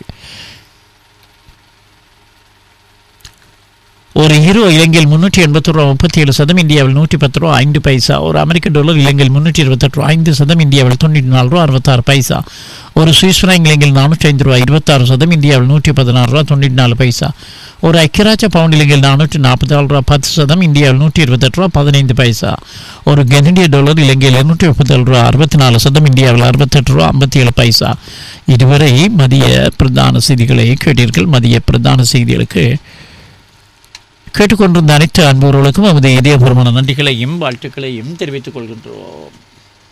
ஒரு ஹீரோ இலங்கையில் முன்னூற்றி எண்பத்தி ரூபா முப்பத்தி ஏழு சதம் இந்தியாவில் நூற்றி பத்து ரூபா ஐந்து பைசா ஒரு அமெரிக்க டாலர் இலங்கையில் முன்னூற்றி இருபத்தெட்டு ரூபா ஐந்து சதம் இந்தியாவில் தொண்ணூற்றி நாலு ரூபா அறுபத்தாறு பைசா ஒரு சுவிஸ் ஃப்ராங்க் இலங்கையில் நானூற்றி ஐந்து ரூபா இருபத்தாறு சதம் இந்தியாவில் நூற்றி பதினாறு ரூபா தொண்ணூற்றி நாலு பைசா ஒரு ஐக்கியராஜ பவுண்ட் இலங்கையில் நானூற்றி நாற்பத்தி நாலு ரூபா பத்து சதம் இந்தியாவில் நூற்றி இருபத்தெட்டு ரூபா பதினைந்து பைசா ஒரு கனடிய டாலர் இலங்கையில் இருநூற்றி முப்பத்தேழு ரூபா அறுபத்தி நாலு சதம் இந்தியாவில் அறுபத்தெட்டு ரூபா ஐம்பத்தி ஏழு பைசா இதுவரை மதிய பிரதான செய்திகளை கேட்டீர்கள் மதிய பிரதான செய்திகளுக்கு கேட்டுக்கொண்டிருந்த அனைத்து அன்புறவுகளுக்கும் நமது இதயபூர்வமான நன்றிகளையும் வாழ்த்துக்களையும் தெரிவித்துக் கொள்கின்றோம்